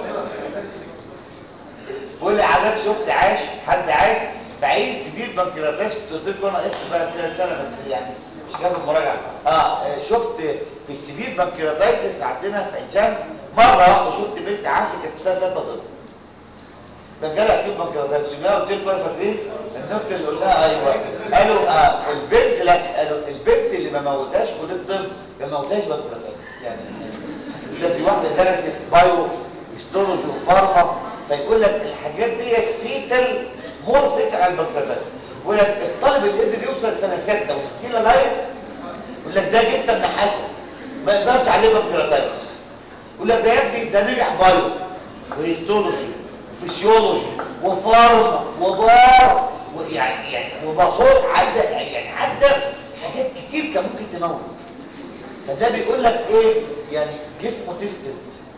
بيقول لي حضرتك شفت عاش حد عاش بعيد سبيل بنكرياتايتس كنت قلت لكم انا اسف بقى سنه سنه بس يعني مش جاب المراجعه اه شفت في السبيل بنكرياتايتس عندنا في عين شمس مره واحده شفت بنت عاشت كانت في سنه ثالثه طب كان جالها كيوب بنكرياتايتس لا قلت لكم انا فاكرين النكته اللي قلناها ايوه قالوا آه البنت لا قالوا البنت اللي ما موتهاش كليه الطب ما موتهاش بنكرياتايتس يعني يقول لك دي واحده درست بايو هيستولوجي وفارما فيقول لك الحاجات دي فيتال مور فيتال على البنكرياتايتس يقول لك الطالب اللي قدر يوصل سنه 6 وستيل لايف يقول لك ده جدا من حسن ما يقدرش عليه بنكرياتايتس يقول لك ده يا ابني ده نجح بايو وهيستولوجي وفسيولوجي وفارما وبار ويعني يعني وباصور عدى يعني عدى حاجات كتير كان ممكن تموت فده بيقول لك ايه يعني جسمه تستد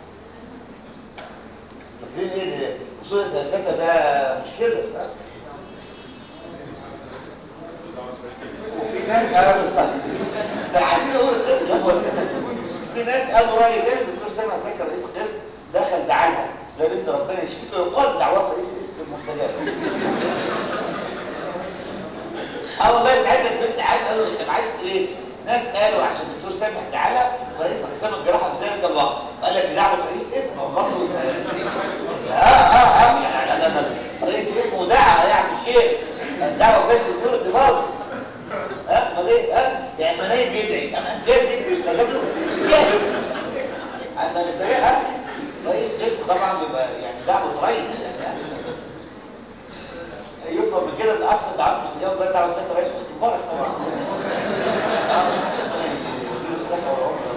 فاكرين ايه ده اصول السياسات ده مش كده وفي ناس قالوا صح ده عايزين اقول القصه في ناس قالوا راي ده الدكتور سامع زكي رئيس قسم دخل دعاها ده بنت ربنا يشفيك ويقال دعوات رئيس قسم المستجاب اه والله ساعتها البنت عاد قالوا انت عايز ايه ناس قالوا عشان الدكتور سامح تعالى رئيس اقسام الجراحه في ذلك الوقت قال لك دعوه رئيس اسم هو برضه اه اه اه يعني لا لا رئيس اسمه دعوه يعني شيء الدعوه كانت الدور برضه ها امال ايه ها يعني منايب يدعي اما جاهز يستجاب له جاهز عندنا ها رئيس قسم طبعا بيبقى يعني دعوه رئيس يعني يفهم من كده ان اقصى دعوات مش تجاوب بقى دعوه سياده رئيس قسم مبارك طبعا يديله الصحه والعمر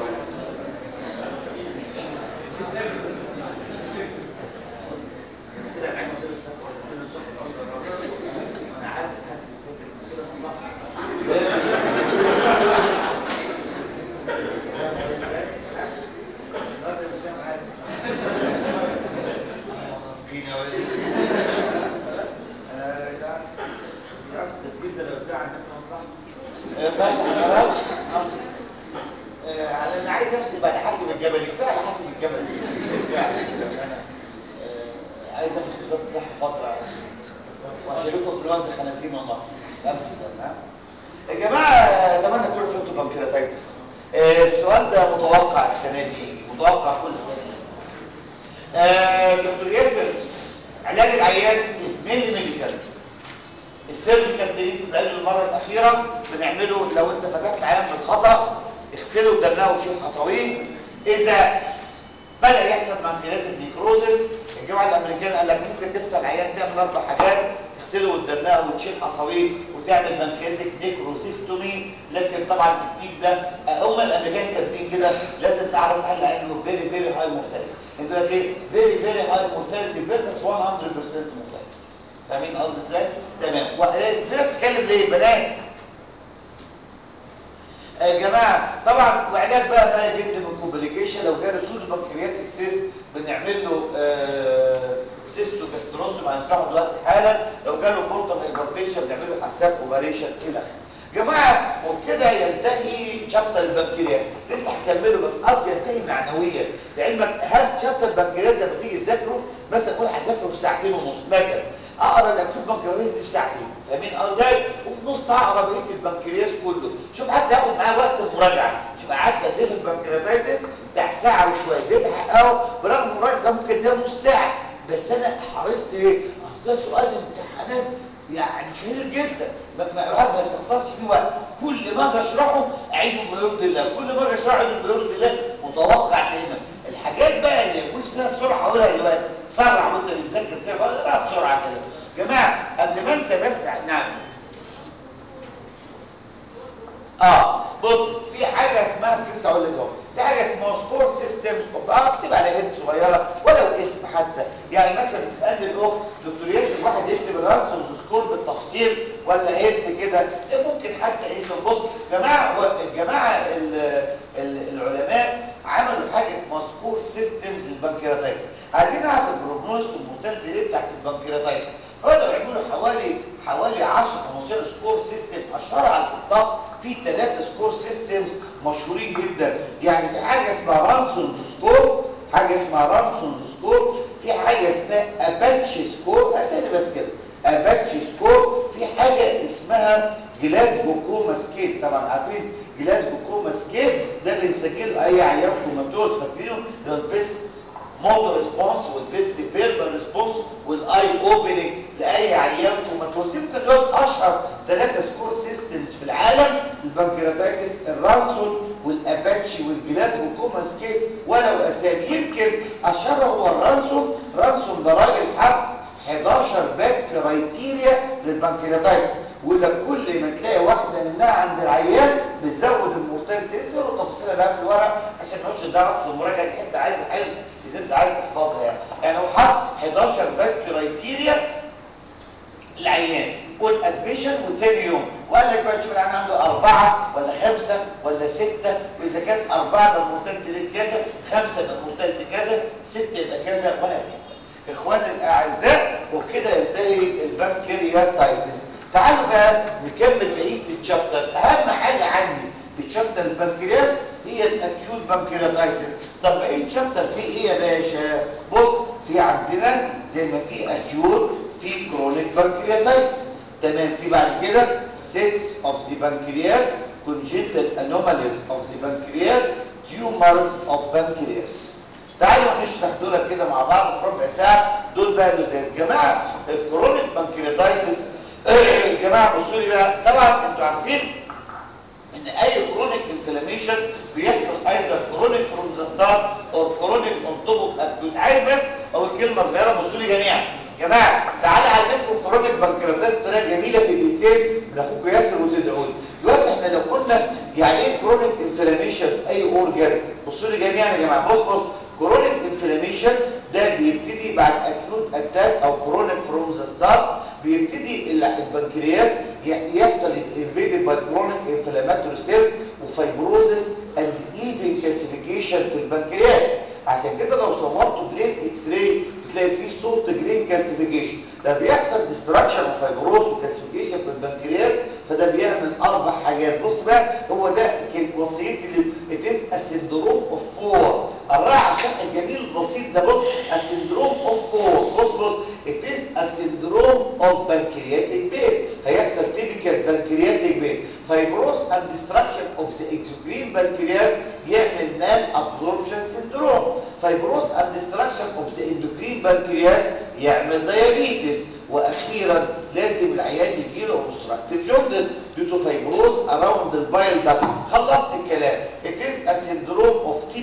انا عايز امسك بعد حاكم الجبل كفايه على حاكم الجبل كفايه انا عايز امسك وزاره الصحه فتره واشارككم في الوزن خنازير ونص امسك انا يا جماعه اتمنى تكونوا فهمتوا بنكرياتايتس السؤال ده متوقع السنه دي متوقع كل سنه دكتور ياسر علاج العيان اسمين ميديكال السيرجيكال ديليت بقاله المره الاخيره بنعمله لو انت فتحت العيان بالخطا اغسله ودلعه وشيل حصويه اذا بدا يحصل بنكرياتيك نيكروزس الجماعه الامريكان قال لك ممكن تفتح العيان تعمل اربع حاجات تغسله وتدناه وتشيل حصويه وتعمل بنكرياتيك نيكروسيكتومي لكن طبعا التكنيك ده هم الامريكان كاتبين كده لازم تعرف هل انه فيري فيري هاي مورتاليتي انت لك ايه فيري فيري هاي مورتاليتي فيرسس 100% مورتاليتي فاهمين قصدي ازاي تمام وفي ناس بتتكلم ليه بنات يا جماعه طبعا وعلاج بقى ما يجد من كومبليكيشن لو جاله سودو بنكرياتيك سيست بنعمل له آه سيستو جاستروسوم هنشرحه دلوقتي حالا لو جاله بورتال هايبرتنشن بنعمل له حساب اوبريشن الى اخره جماعه وبكده ينتهي شابتر البنكرياس لسه هكمله بس قصدي ينتهي معنويا لعلمك اهم شابتر البنكرياس لما تيجي تذاكره مثلا قول هذاكره في ساعتين ونص مثلا اقرا الاكيوت بنكرياس في ساعتين فاهمين قصدي وفي نص ساعه اقرا بقيه البنكرياس كله شوف حتى ياخد معاه وقت مراجعه شوف قعدت قد ايه في البنكرياتيتس بتاع ساعه وشويه اديت حقه برغم المراجعه ممكن ده نص ساعه بس انا حرصت ايه اصل ده سؤال امتحانات يعني شهير جدا ما واحد ما يستخسرش فيه وقت كل ما اجي اشرحه اعيده بما يرضي الله كل ما اجي اشرحه اعيده بما يرضي الله متوقع دايما الحاجات بقى اللي يجوز فيها السرعه هقولها دلوقتي سرع وانت بتذاكر فيها بقى بسرعه كده جماعه قبل ما انسى بس نعم اه بص في حاجه اسمها لسه اقول لك اهو في حاجه اسمها سكور سيستمز اه اكتب على هيد صغيره ولو اسم حتى يعني مثلا بتسالني الاخت دكتور ياسر واحد يكتب الرانسونز سكور بالتفصيل ولا هيد كده ممكن حتى اسم بص جماعه الجماعه العلماء عملوا حاجه اسمها سكور سيستمز للبنكرياتايتس عايزين نعرف البروجنوز والمورتاليتي ريت بتاعت البنكرياتايتس بدأوا يعملوا حوالي حوالي 10 15 سكور سيستم اشهر على الاطلاق في ثلاثه سكور سيستمز مشهورين جدا يعني في حاجه اسمها رانسون سكور حاجه اسمها رانسون سكور في حاجه اسمها اباتشي سكور اسالي بس كده اباتشي سكور في حاجه اسمها جلاسكو كوما سكيل طبعا عارفين جلاسكو كوما سكيل ده بنسجله اي عيان كوماتوز فاكرينه اللي هو البيست موتور ريسبونس والبيست فيربال ريسبونس والاي اوبننج لاي عيان كوماتوز يمكن دول اشهر ثلاثه سكور سيستمز في العالم البنكرياتايتس الرانسون والاباتشي والجلاسكو كوما سكيل ولو اسامي يمكن اشهرها هو الرانسون رانسون ده راجل حط 11 باك كرايتيريا للبنكرياتايتس ويقول لك كل ما تلاقي واحده منها عند العيان بتزود المورتاليتي تقدروا تفاصيلها بقى في الورق عشان ما يقعدش ده في المراجعه دي حته عايزه حفظ اذا انت عايز تحفظها يعني يعني هو حط 11 باك كرايتيريا العيان والادميشن والتاني يوم وقال لك بقى تشوف العيان عنده أربعة ولا خمسة ولا ستة وإذا كان أربعة يبقى المورتاليتي ريت كذا خمسة يبقى المورتاليتي كذا ستة يبقى كذا وهكذا إخواني الأعزاء وبكده ينتهي البنكرياتايتس تعالوا بقى نكمل بقيه الشابتر اهم حاجه عندي في شابتر البنكرياس هي الاكيوت بنكرياتايتس طب بقيه الشابتر فيه ايه يا باشا بص في عندنا زي ما في اكيوت في كرونيك بنكرياتايتس تمام في بعد كده سيتس اوف ذا بنكرياس congenital anomalies of the pancreas tumors of pancreas تعالوا نشرح دول كده مع بعض في ربع ساعه دول بقى لزاز جماعه الكرونيك بنكرياتايتس يا جماعه بصوا لي بقى طبعا انتوا عارفين ان اي كرونيك انفلاميشن بيحصل ايضا كرونيك فروم ذا ستارت او كرونيك اون توب اوف اكيوت عايز بس اول كلمه صغيره بصوا لي جميعا جماعه تعالى اعلمكم كرونيك بنكرياتايتس بطريقه جميله في دقيقتين من اخوكم ياسر وتدعوا لي دلوقتي احنا لو قلنا يعني ايه كرونيك انفلاميشن في اي اورجان بصوا لي جميعا يا جماعه بص بص كرونيك انفلاميشن ده بيبتدي بعد اكيوت اتاك او كرونيك فروم ذا ستارت بيبتدي البنكرياس يحصل انفيدد باي كرونيك انفلاماتوري سيل وفايبروزس اند ايفن كالسيفيكيشن في البنكرياس عشان كده لو صورته بلين اكس راي بتلاقي فيه صوت جرين كالسيفيكيشن ده بيحصل ديستراكشن وفايبروز وكالسيفيكيشن في البنكرياس فده بيعمل اربع حاجات بص بقى هو ده وصيتي اتس السندروم اوف فور الراعي عشان الجميل البسيط ده بص السندروم اوف فور بص بص اتس السندروم اوف بنكرياتيك بين هيحصل تيبيكال بنكرياتيك بين فايبروز اند ديستراكشن اوف ذا اكزوكرين بنكرياس يعمل مال ابزوربشن سندروم فايبروز اند ديستراكشن اوف ذا اندوكرين بنكرياس يعمل دايابيتس واخيرا لازم العيان يجي له اوبستراكتيف جوندس due to fibrosis around the bile duct خلصت الكلام it is a syndrome of typical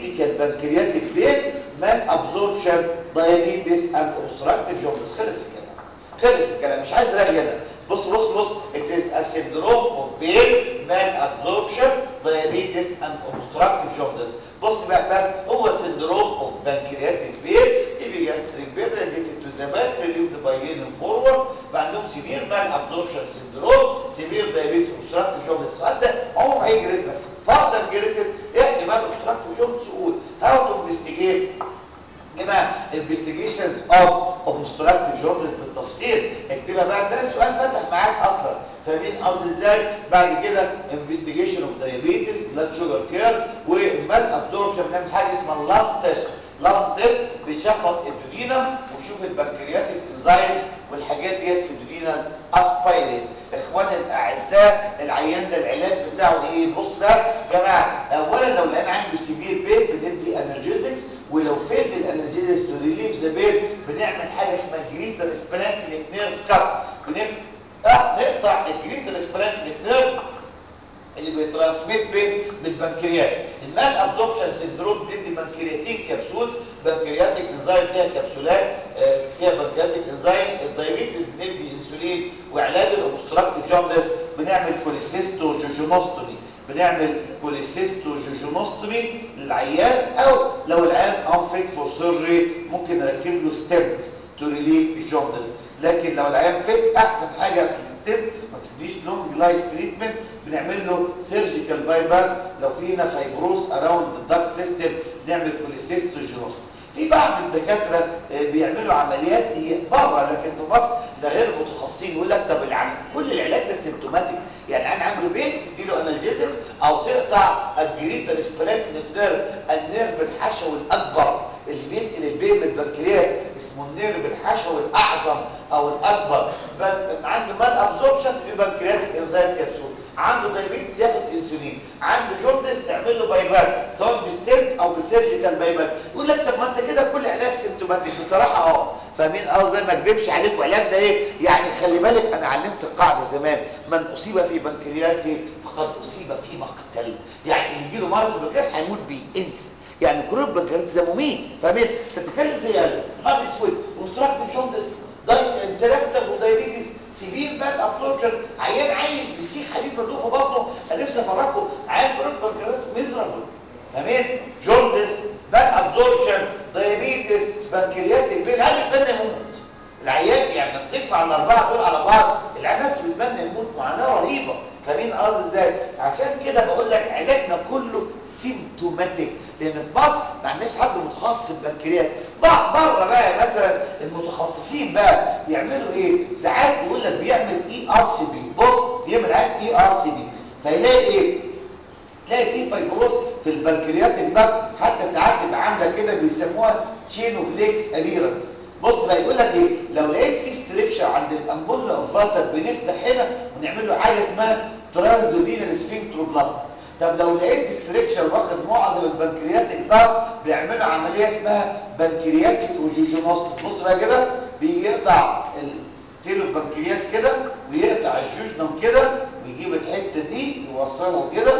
بنكرياتيك بين مان ابزوربشن دايابيتس اند اوبستراكتيف جوندس خلص الكلام خلص الكلام مش عايز راجع هنا بص بص بص it is a syndrome of pain malabsorption diabetes and obstructive jaundice بص بقى بس هو syndrome of pancreatic pain epigastric pain related to the back relieved by leaning forward وعندهم severe malabsorption syndrome severe diabetes obstructive jaundice السؤال ده عمره ما هيجي بس فرضا جريتد احنا بقى obstructive jaundice يقول how to investigate جماعه investigations of obstructive jaundice بالتفصيل اكتبها بقى ده السؤال فتح معاك اصلا فاهمين قصدي ازاي بعد كده investigation of diabetes blood sugar care ومال absorption بنعمل حاجه اسمها اللام تيست لام تيست بيشخص الدودينم ويشوف البنكرياتيك انزايم والحاجات ديت في الدودينال اسبايرين اخواني الاعزاء العيان ده العلاج بتاعه ايه بص بقى يا جماعه اولا لو العيان عنده سيفير بين بندي انرجيزكس ولو فيل الانرجيزكس تو ريليف ذا بين بنعمل حاجه اسمها جريتر سبلانكليك نيرف كات بنف اه نقطع الجريتر سبلانكليك نيرف اللي بيترانسميت بين بالبنكرياس المان ابزوربشن سندروم بندي بنكرياتين كبسول بنكرياتيك انزيم فيها كبسولات آه، فيها بنكرياتيك انزيم الدايبيتس بندي انسولين وعلاج الاوبستراكتيف جوندس بنعمل كوليسيستو جوجونوستومي بنعمل كوليسيستو جوجونوستومي للعيان او لو العيان انفيت فور سيرجري ممكن نركب له ستنت تو ريليف الجوندس لكن لو العيان فيت احسن حاجه في الستنت ما تديش لونج لايف تريتمنت بنعمل له سيرجيكال باي باس لو في هنا فايبروس اراوند الدكت سيستم نعمل كوليسيستو جوجونوستومي في بعض الدكاتره آه، بيعملوا عمليات هي بره لكن في مصر ده غير متخصصين يقول لك طب العمل كل العلاج ده سيمتوماتيك يعني انا عنده بين تديله انالجيزكس او تقطع الجريتر سبلاك نيرف النيرف الحشوي الاكبر اللي بينقل البين من البنكرياس اسمه النيرف الحشوي الاعظم او الاكبر بن- عنده مال ابزوربشن تديله بنكرياتيك انزيم كبسول عنده دايبيتس ياخد انسولين عنده جوندس تعمل له باي باس سواء بستنت او بسيرجيكال باي باس يقول لك طب ما انت كده كل علاج سيمتوماتيك بصراحه اه فاهمين قصدي ما اكذبش عليكم علاج ده ايه يعني خلي بالك انا علمت القاعده زمان من اصيب في بنكرياسه فقد اصيب في مقتل يعني اللي يجي له مرض البنكرياس هيموت بيه انسى يعني كروب البنكرياس ده مميت فاهمين تتكلم في ايه مرض اسود اوبستراكتيف جوندس انتراكتر ودايبيتس سيفير باد ابسوربشن عيان عايش بسيخ حديد مردوف في بطنه انا نفسي افرجكم عيان كروب بنكرياس ميزرابل فاهمين جوندس باد ابسوربشن دايابيتس بنكرياتيك بيل العيان بيتمنى يموت العيان يعني لما تجمع الاربعه دول على بعض الناس بتتمنى يموت معاناه رهيبه فاهمين قصدي ازاي عشان كده بقول لك علاجنا كله سيمتوماتيك لان في مصر ما عندناش حد متخصص في البنكرياس بره بقى مثلا المتخصصين بقى يعملوا ايه ساعات يقول لك بيعمل اي ار سي بي بص بيعمل عين اي ار سي بي فيلاقي ايه تلاقي في فايبروس في البنكرياتيك ده حتى ساعات تبقى عامله كده بيسموها تشينوفليكس ابيرنس بص بقى يقول لك ايه لو لقيت في ستريكشر عند الامبولا اوف فاتر بنفتح هنا ونعمل له حاجه اسمها ترانسدودينال سفنكتروبلاست طب لو لقيت ستريكشر واخد معظم البنكرياتيك ده بيعملوا عمليه اسمها بنكرياتيك وجوجونوستوم بص بقى كده بيجي يقطع التيلو البنكرياس كده ويقطع الجوجنوم كده ويجيب الحته دي يوصلها كده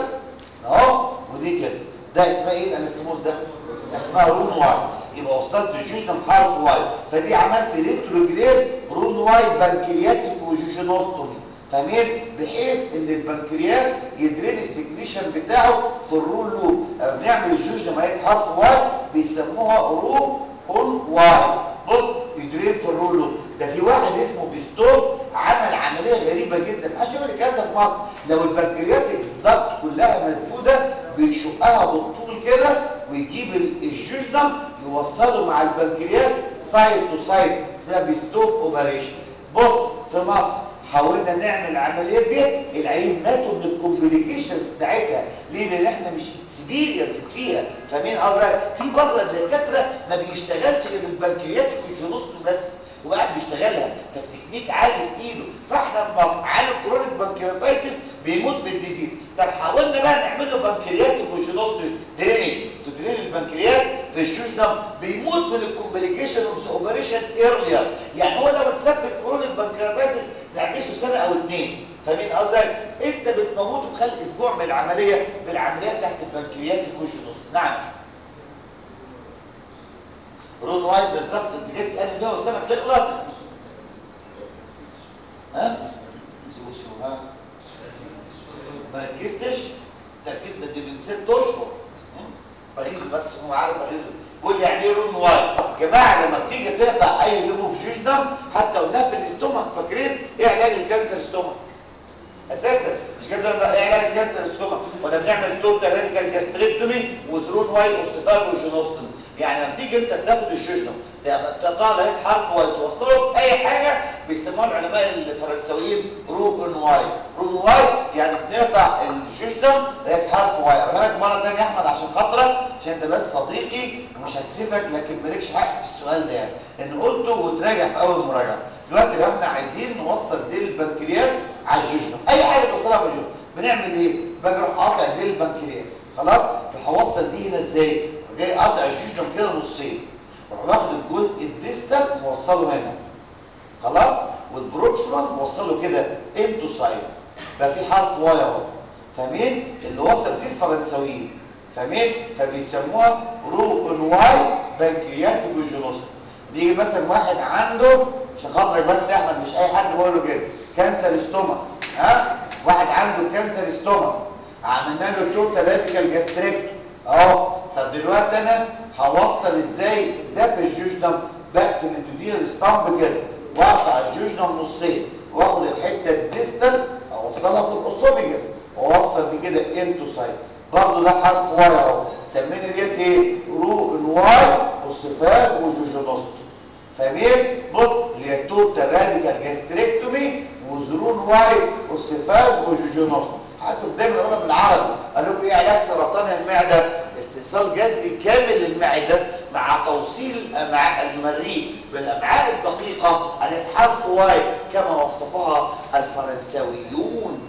اهو ودي كده ده اسمها ايه الانستموس ده اسمها رون واي يبقى وصلت الجوجنم حرف واي فدي عملت ريتروجريد رون واي بنكرياتيك وجوجينوستومي فاهمين بحيث ان البنكرياس يدرين السكريشن بتاعه في الرول لوب لما بنعمل الجوجنم اهي حرف واي بيسموها رو اون واي بص يدرين في الرول لوب ده في واحد اسمه بيستون عمل عمليه غريبه جدا محدش يعمل الكلام ده في مصر لو البنكرياتيك ضغط كلها مسدوده بيشقها بالطول كده ويجيب الجوجنم يوصله مع البنكرياس سايد تو سايد اسمها بيستوب اوبريشن بص في مصر حاولنا نعمل العمليات دي العيين ماتوا من الكومبليكيشنز بتاعتها ليه لان احنا مش اكسبيرينس فيها فاهمين قصدي في بره الدكاتره ما بيشتغلش غير البنكرياتيك والجونوستوم بس وقاعد بيشتغلها فالتكنيك عالي في ايده فاحنا في مصر عالم كرونيك بنكرياتايتس بيموت بالديزيز طب حاولنا بقى نعمل له بنكرياتيك وجينوستومي درينج تدرين البنكرياس في الشوشنم بيموت من الكومبليكيشن اوف اوبريشن ايرلير يعني هو لو اتثبت كرونيك بنكرياتايتس تعمله سنه او اتنين فاهمين قصدي انت بتموته في خلال اسبوع من العمليه بالعمليه بتاعت البنكرياتيك وجينوستومي نعم رون وايت بالظبط انت جاي تسالني فيها والسنه بتخلص ها شو شو ها ما ركزتش تاكيد ده دي من ست اشهر بغيظ بس هو عارف بغيظ بيقول لي يعني ايه رون وايت يا جماعه لما بتيجي تقطع اي ليفو في جوجنم حتى قلناها في الاستومك فاكرين ايه علاج الكانسر استومك اساسا مش كده بقى ايه علاج الكانسر السمك ولا بنعمل توتال راديكال جاستريكتومي وزرون وايت اوستيفال وجينوستومي يعني لما تيجي انت تاخد الشجنم تقطع لقيت حرف وايت توصله في اي حاجه بيسموها العلماء الفرنساويين روبن وايت روبن وايت يعني بنقطع الشجنم لقيت حرف وايت اقولها لك مره ثانيه يا احمد عشان خاطرك عشان انت بس صديقي ومش هكسفك لكن مالكش حق في السؤال ده يعني ان قلته وتراجع في اول مراجعه دلوقتي لو احنا عايزين نوصل ديل البنكرياس على الجوجنم اي حاجه توصلها على الجوجنم بنعمل ايه باجي اروح قاطع ديل البنكرياس خلاص هوصل دي هنا ازاي جاي قاطع الجوجنم كده نصين واروح واخد الجزء الديستال موصله هنا خلاص والبروكسيمال موصله كده انتو سايد بقى في حرف واي اهو فاهمين اللي وصل دي الفرنساويين فاهمين فبيسموها روبن واي بنكرياتيك جونوستوم بيجي مثلا واحد عنده عشان خاطرك بس يا احمد مش اي حد بقول له كده كانسر استومك ها واحد عنده كانسر استومك عملنا له توتال راديكال جاستريكت اهو طب دلوقتي انا هوصل ازاي ده في الجوجنم بقفل الدودينال ستامب كده واقطع الجوجنم نصين واخد الحته الديستال اوصلها في الاسوفيجس واوصل دي كده انتو سايد برضه ده حرف واي اهو سمينا ديت ايه رو ان واي اوسيفاج وجوجينوستوم فاهمين بص اللي هي التوتال راديكال جاستريكتومي وزرون واي اوسيفاج وجوجينوستوم حتى دايما قلنا بالعربي قال لكم ايه علاج سرطان المعده استئصال جذري كامل للمعده مع توصيل الامعاء المريء بالامعاء الدقيقه على حرف واي كما وصفها الفرنساويون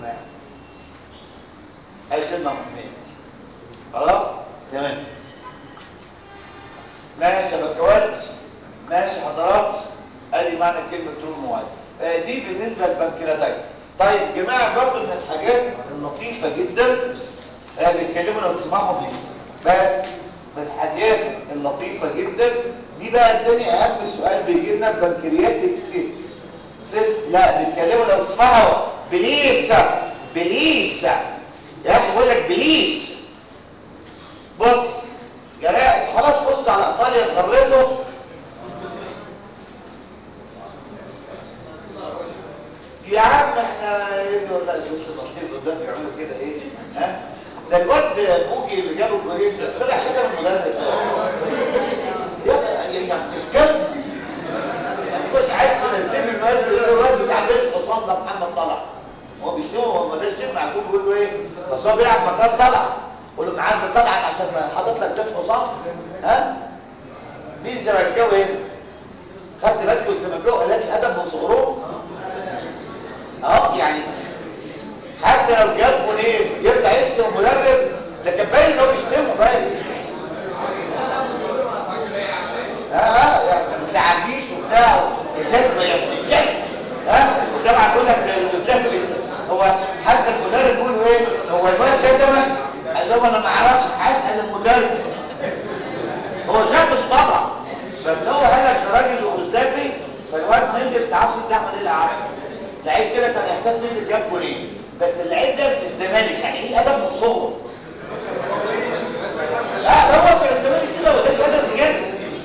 اي خدمه محمد خلاص تمام ماشي يا بكوات ماشي حضرات ادي معنى كلمه رون واي آه دي بالنسبه للبنكرياتايتس طيب جماعه برضو من الحاجات اللطيفه جدا بس آه بيتكلموا لو تسمعهم بليز بس من الحاجات اللطيفه جدا دي بقى التاني اهم سؤال بيجي لنا بنكرياتيك سيست سيست لا بيتكلموا لو تسمعوا بليس بليس يا اخي بقول لك بليس بص جماعه خلاص فزت على ايطاليا غريته يا عم احنا ايه والله بص المصير قدام يعملوا كده ايه ها ده الواد بوجي اللي جابه الجولين ده طلع شتم المدرب يا يا الكذب مش عايز تنزل المنزل الواد بتاع دير الحصان ده محمد طلع هو بيشتمه هو ما داش مع الجول بيقول له ايه بس هو بيلعب مكان طلع قول له معاك طلعت عشان ما حاطط لك دير حصان ها مين زملكاوي هنا خدت بالكم الزملكاوي قال لك الادب من صغرهم اه يعني حتى لو جاب جونين يرجع يشتم المدرب لكن باين ان هو بيشتمه باين ها ها يعني ما بتلعبنيش وبتاع الجزمه يا ابن الجزمه ها وطبعا بيقول لك المستقبل هو حتى المدرب بيقول ايه هو الواد شتمك قال لهم انا ما اعرفش هسال المدرب هو شتم طبعا بس هو قال لك راجل اوزدافي فالواد نزل تعرفش انت احمد ايه اللي عمل لعيب كده كان يحتاج نزل جاب جولين بس اللعيب ده في الزمالك يعني ايه ادب من صغره لا ده هو في الزمالك كده وده ادب بجد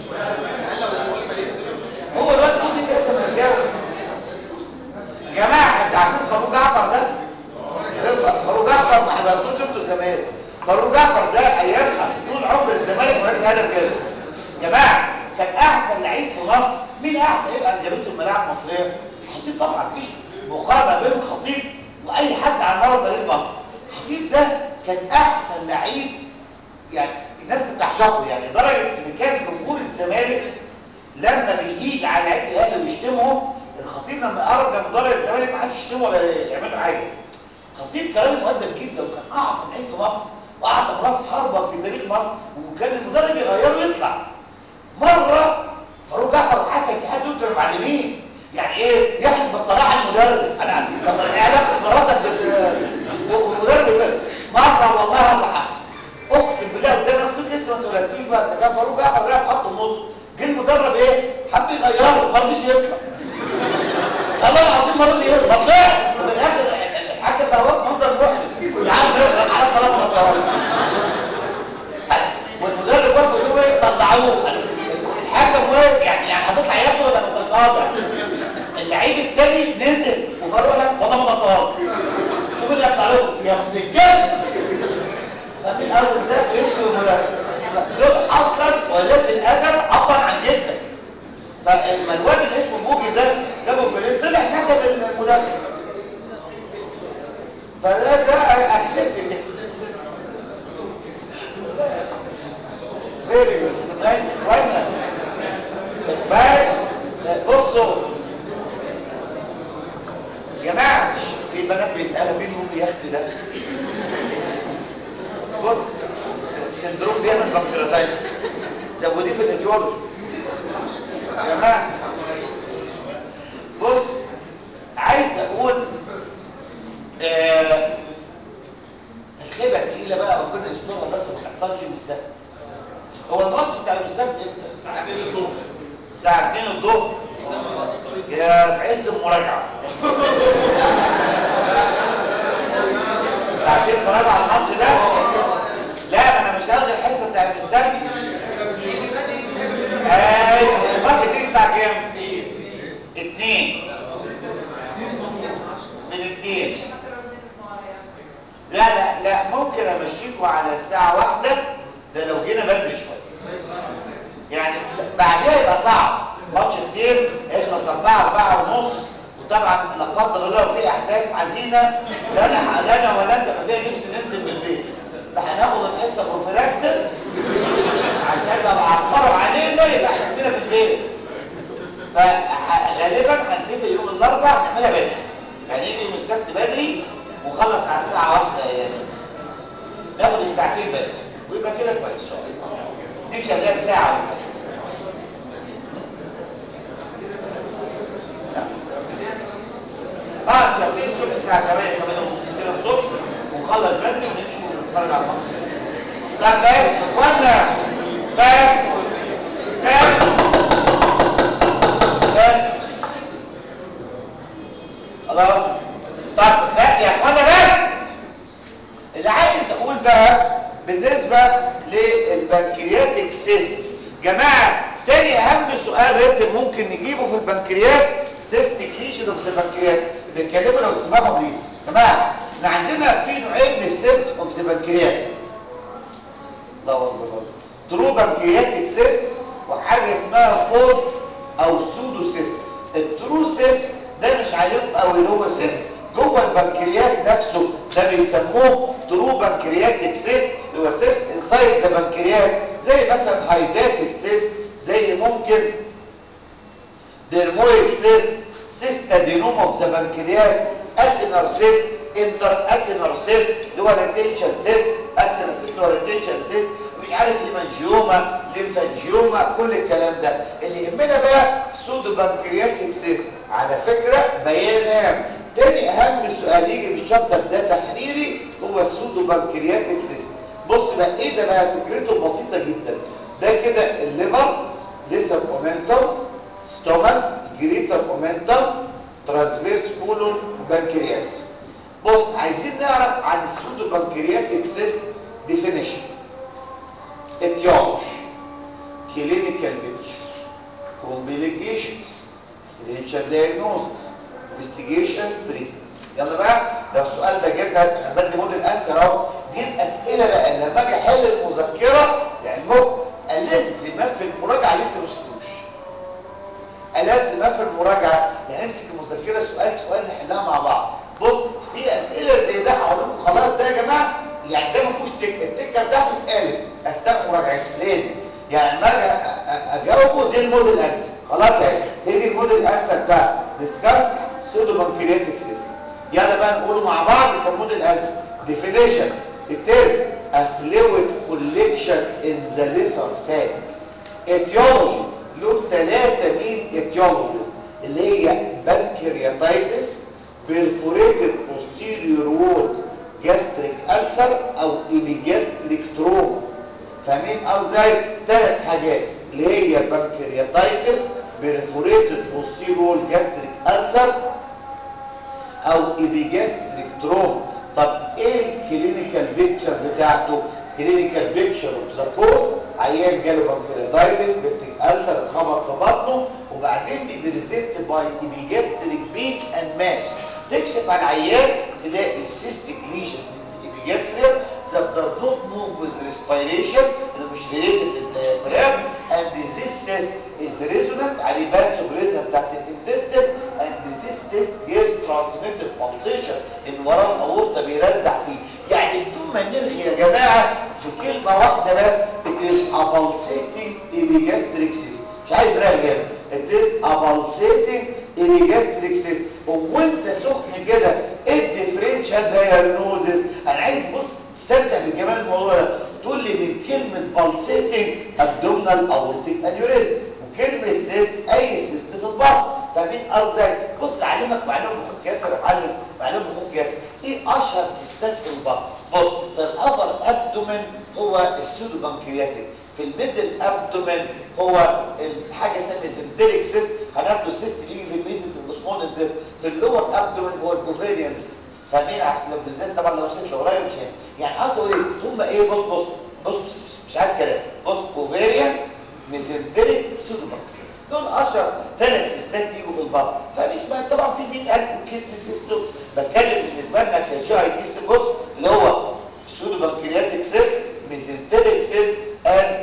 هو الواد كده كده زملكاوي يا جماعه انت عارفين فاروق جعفر ده فاروق جعفر ما حضرتوش شفتوا الزمالك فاروق جعفر ده ايام طول عمر الزمالك وهيك هدف كده يا جماعه كان احسن لعيب في مصر مين احسن يبقى جابته الملاعب المصريه الخطيب طبعا مفيش مقارنه بين الخطيب واي حد على مر تاريخ مصر الخطيب ده كان احسن لعيب يعني الناس بتعشقه يعني لدرجه ان كان جمهور الزمالك لما بيجي على لعيبه الاهلي ويشتمهم الخطيب لما قرب ده مدرب الزمالك ما حدش يشتمه ولا يعمل له حاجه الخطيب كلامه مؤدب جدا وكان اعظم لعيب في مصر واعظم راس حربه في تاريخ مصر وكان المدرب يغيره ويطلع مره فاروق جعفر وحسن شحاته دول كانوا معلمين يعني ايه يحلف بالطلاع المدرب انا طب ايه علاقه مراتك بالمدرب مره والله هزعل اقسم بالله قدام انا كنت لسه ما اتولدتوش بقى ده كان فاروق جعفر رايح خط النص جه المدرب ايه حب يغيره ما رضيش يطلع والله العظيم ما رضي يطلع ما طلعش وفي الاخر الحكم بقى واقف منظر محرج تعال نرجع على طلب الطوارئ والمدرب واقف يقول له ايه طلعوه الحكم واقف يعني يعني هتطلع يا ابني ولا ما طالع اللعيب التاني نزل وفاروق قال لك والله ما طالع شوف اللي هيطلع له يا ابن الجد فمين قال ازاي ويسوي المدرب دول اصلا ولاد الادب عبر عن جدك فلما الواد اللي اسمه بوجي ده جابه جولين طلع شتم المدرب فده ده اكسبت كده فيري جود وانا بس بصوا يا جماعه في بنات بيسالها مين بوجي يا اختي ده بص السندروم بيعمل بنكرياتايتس زوديه في الايديولوجي يا جماعه بص عايز اقول آه الخيبه التقيله بقى ربنا يسترها بس ما تحصلش يوم السبت هو الماتش بتاع يوم السبت امتى؟ الساعه 2 الظهر الساعه 2 الظهر يا في عز المراجعه عشان اتفرجوا على الماتش ده لا ما انا مش هلغي الحصه بتاع يوم السبت ايوه الماتش بتيجي الساعه كام؟ 2 من 2 لا لا لا ممكن امشيكوا على الساعه واحدة ده لو جينا بدري شويه يعني بعدها يبقى صعب ماتش كتير يخلص 4 4 ونص وطبعا لا قدر الله لو في احداث حزينه لا انا لا انا ولا انت ما نفسي ننزل من البيت فهناخد الحصه بروفيلاكتيك عشان لو عقروا علينا يبقى احنا اسمنا في البيت فغالبا هنتفق يوم الاربعاء نعملها بدري يعني يجي يوم السبت بدري ونخلص على الساعه واحدة يعني ناخد الساعتين بدري ويبقى كده كويس نمشي قبلها بساعه ولا حاجة. اه انت هتيجي الصبح الساعه 8 8 ونص كده الصبح ونخلص بدري ونمشي ونتفرج على الماتش طب بس اخوانا بس بس بس خلاص طب لا يا اخوانا بس اللي عايز اقول بقى بالنسبه للبنكرياتيك سيست جماعه تاني اهم سؤال ريت ممكن نجيبه في البنكرياس سيستيك ليشن اوف ذا بنكرياس بنتكلموا لو تسمعوا بليز جماعه احنا عندنا في نوعين من السيست اوف ذا بنكرياس الله اكبر الله ترو بنكرياتيك سيست وحاجه اسمها فولس او سودو سيست الترو سيست ده مش عليكم قوي اللي هو سيست جوه البنكرياس نفسه ده بيسموه ترو بنكرياتيك سيست اللي هو سيست انسايد ذا بنكرياس زي مثلا هايداتيك سيست زي ممكن ديرمويد سيست سيست ادينوم اوف ذا بنكرياس اسينر سيست انتر اسينر سيست اللي هو ريتنشن سيست اسينر سيست اللي هو ريتنشن سيست مش عارف هيمانجيوما ليمفانجيوما كل الكلام ده اللي يهمنا بقى سودو بنكرياتيك سيست على فكره بيان هام تاني اهم سؤال يجي في الشابتر ده تحريري هو السودو بنكرياتيك سيست بص بقى ايه ده بقى فكرته بسيطه جدا ده كده الليفر ليسر اومنتم ستومك جريتر اومنتم ترانسفيرس كولون بنكرياس بص عايزين نعرف عن السودو بنكرياتيك سيست ديفينيشن اتيولوجي كلينيكال بيكتشر كومبليكيشنز ديفرنشال دايجنوستس انفستيجيشنز تريتمنت يلا بقى لو السؤال ده جبنا بدي موديل انسر اهو دي الاسئله بقى اللي لما اجي احل المذكره يعني المخ الذ ما في المراجعه لسه ما شفتوش الذ ما في المراجعه يعني امسك المذكره سؤال سؤال نحلها مع بعض بص في اسئله زي ده هقول لكم خلاص ده يا جماعه يعني ده ما فيهوش تك التكه بتاعته اتقالت اثناء مراجعته ليه يعني ما اجي اجاوبه دي الموديل انسر خلاص اهي هي دي الموديل انسر بتاع ديسكاس سودو بانكرياتيك سيستم يلا بقى نقوله مع بعض كموديل انسر definition it is a fluid collection in the lesser sac etiology له ثلاثة مين etiologies اللي هي pancreatitis perforated posterior wall gastric ulcer او epigastric trauma فاهمين ازاي ثلاث حاجات اللي هي بنكرياتايتس بريفوريتد بوستيرول جاستريك ألسر او ايبيجاستريك تروم طب ايه الكلينيكال بيكتشر بتاعته كلينيكال بيكتشر اوف ذا كوز عيان جاله بنكرياتايتس بيبتيك ألسر اتخبط في بطنه وبعدين بيبريزنت باي ايبيجاستريك بين اند ماس تكشف على العيان تلاقي سيستيك ليجن epigastrium that does not move with respiration اللي مش related للديافرام and this cyst is resonant عليه بانش بريزة بتاعت الانتستين and this cyst gives transmitted pulsation ان وراه الاورطة بيرزع فيه يعني بدون ما نرغي يا جماعة في كلمة واحدة بس it is a pulsating epigastric cyst مش عايز رغي هنا it is a pulsating epigastric cyst وانت سخن كده ايه الديفرنشال دايجنوزس انا عايز بص تستمتع بجمال الموضوع ده تقول لي من كلمه بالسيتنج ابدومينال اورتيك انيوريزم وكلمه سيست اي سيست في البطن فاهمين قصدي بص اعلمك معلومه بخوف ياسر يا معلم معلومه بخوف ياسر ايه اشهر سيستات في البطن بص في الابر ابدومين هو السودو بانكرياتيك في الميدل ابدومين هو حاجه اسمها زنتريك سيست هناخده السيست اللي يجي في الميزل الجسمون الدست في اللور ابدومين هو الاوفيريان سيست فاهمين عشان لو بالذات طبعا لو ست قريب مش هنا يعني قصده ايه هم ايه بص بص بص مش عايز كلام بص اوفيريان ميزنتريك سودو بانكرياتيك دول اشهر ثلاث سيستات يجوا في البطن فمش بقى طبعا في 100000 وكتر سيستم بتكلم بالنسبه لنا كجي اي تي بص اللي هو سودو بانكرياتيك سيست ميزنتريك سيست اند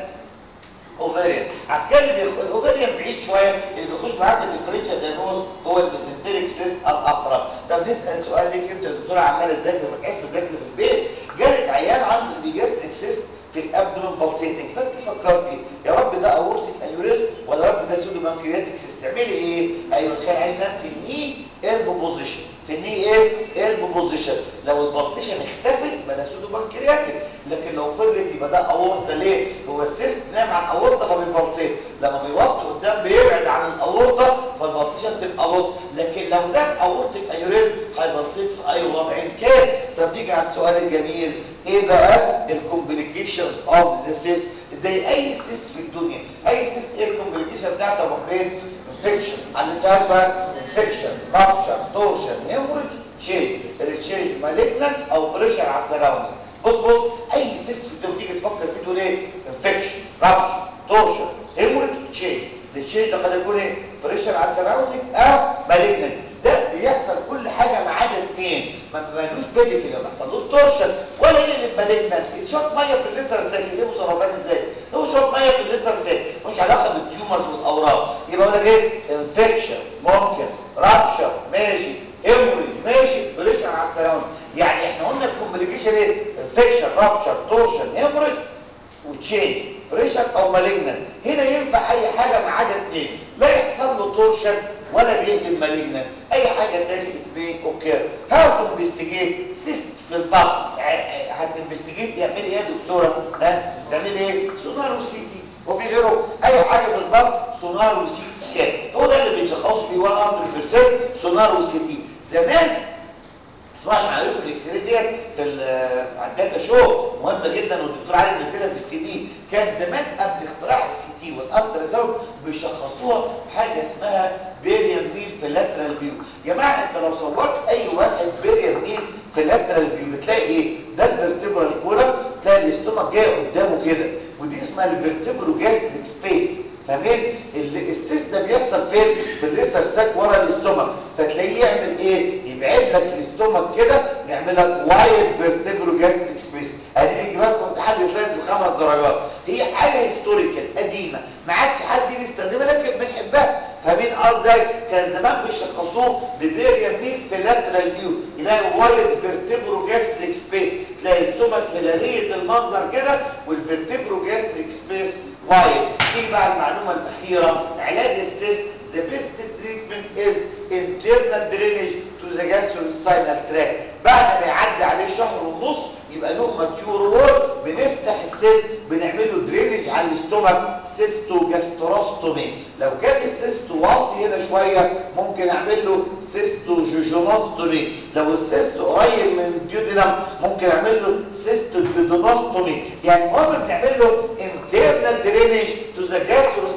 اوفيريان عشان كده اللي بيخ... الاوفيريان بعيد شويه اللي بيخش معاه في الديفرنشال دايجنوز هو الميزنتريك سيست الاقرب طب نسال سؤال ليك انت يا دكتوره عماله تذاكر في الحصه تذاكر في البيت جالك عيان عنده البيجاستريك سيست في الابدومين بالسيتنج فانت فكرتي يا رب ده اورتيك انيوريزم ولا رب ده سودو بانكرياتيك سيست تعملي ايه ايوه تخيل عين نام في الني البو بوزيشن في الني ايه البو بوزيشن لو البلسيشن اختفت يبقى ده سودو بانكرياتيك لكن لو فضلت يبقى ده اورطه ليه هو السيست نام عن الاورطه فبيبلسيت لما بيوطي قدام بيبعد عن الاورطه فالبلسيشن تبقى بص لكن لو نام اورتيك انيوريزم هيبلسيت في اي وضع كان طب نيجي على السؤال الجميل ايه بقى الكومبليكيشن اوف ذا سيست زي اي سيست في الدنيا اي سيست ايه الكومبليكيشن بتاعته يا ابو حميد انفكشن على بقى انفكشن رابشر تورشن هيموريج تشينج التشينج مالجنت او بريشر على السراوندنج بص بص اي سيست في الدنيا تيجي تفكر فيه تقول ايه انفكشن رابشر تورشن هيموريج تشينج التشينج ده قد يكون ايه بريشر على السراوندنج او مالجنت ده بيحصل كل حاجه ما عدا اثنين ما مالوش بيديكل ما بيحصلوش تورشن ولا يقلب مالجنت اتشوط ميه في الليزر ازاي يجيبوا سرطان ازاي هو شوط ميه في الليزر ازاي مش علاقه بالتيومرز والاورام يبقى اقول لك ايه انفكشن ممكن رابشر ماشي هيموريج ماشي بريشر على السراوند يعني احنا قلنا الكومبليكيشن ايه انفكشن رابشر تورشن هيموريج وتشينج بريشر او مالجنت هنا ينفع اي حاجه ما عدا اثنين لا يحصل له تورشن ولا بيقلب مالجنت اي حاجه تاني اتنين اوكي هاو انفستيجيت سيست في البطن هتنفستيجيت يعمل ايه يا دكتوره ها تعمل ايه سونار وسي تي وفي غيره اي حاجه في البطن سونار وسي تي سكان هو ده اللي بيشخصوا بيه 100% سونار وسي تي زمان اسمعش معلومه الاكس راي ديت في على الداتا شو مهمه جدا والدكتور علي منزلها في السي دي كان زمان قبل اختراع السي تي والالترا ساوند بيشخصوها بحاجه اسمها بيريال ميل في اللاترال فيو يا جماعه انت لو صورت اي واحد بيريال ميل في اللاترال فيو بتلاقي ايه ده الفيرتبرال كولم تلاقي الاستومك جاي قدامه كده ودي اسمها الفيرتبرو جاستريك سبيس فاهمين السيس ده بيحصل فين في الليسر ساك ورا الاستومك فتلاقيه يعمل ايه يبعد لك الاستومك كده يعمل لك وايد فيرتبرو جاستريك سبيس ادي بيجيبها في امتحان يطلع في خمس درجات هي حاجه هيستوريكال قديمه ما عادش حد بيستخدمها لكن بنحبها فاهمين قصدي كان زمان بيشخصوه ببيريال ميل في اللاترال فيو يلاقي وايد فيرتبرو جاستريك سبيس تلاقي الاستومك هلاليه المنظر كده والفيرتبرو جاستريك سبيس وايد ايه بقى المعلومه الاخيره علاج السيست the best treatment is internal drainage to the gastrointestinal tract بعد ما يعدي عليه شهر ونص يبقى له ماتيور وول بنفتح السيست بنعمل له درينج على الاستومك سيستو جاستروستومي لو كان السيست واطي هنا شويه ممكن اعمل له سيستو جوجونوستومي لو السيست قريب من الديودينم ممكن اعمل له سيستو ديودونوستومي يعني المهم بنعمل له internal drainage to the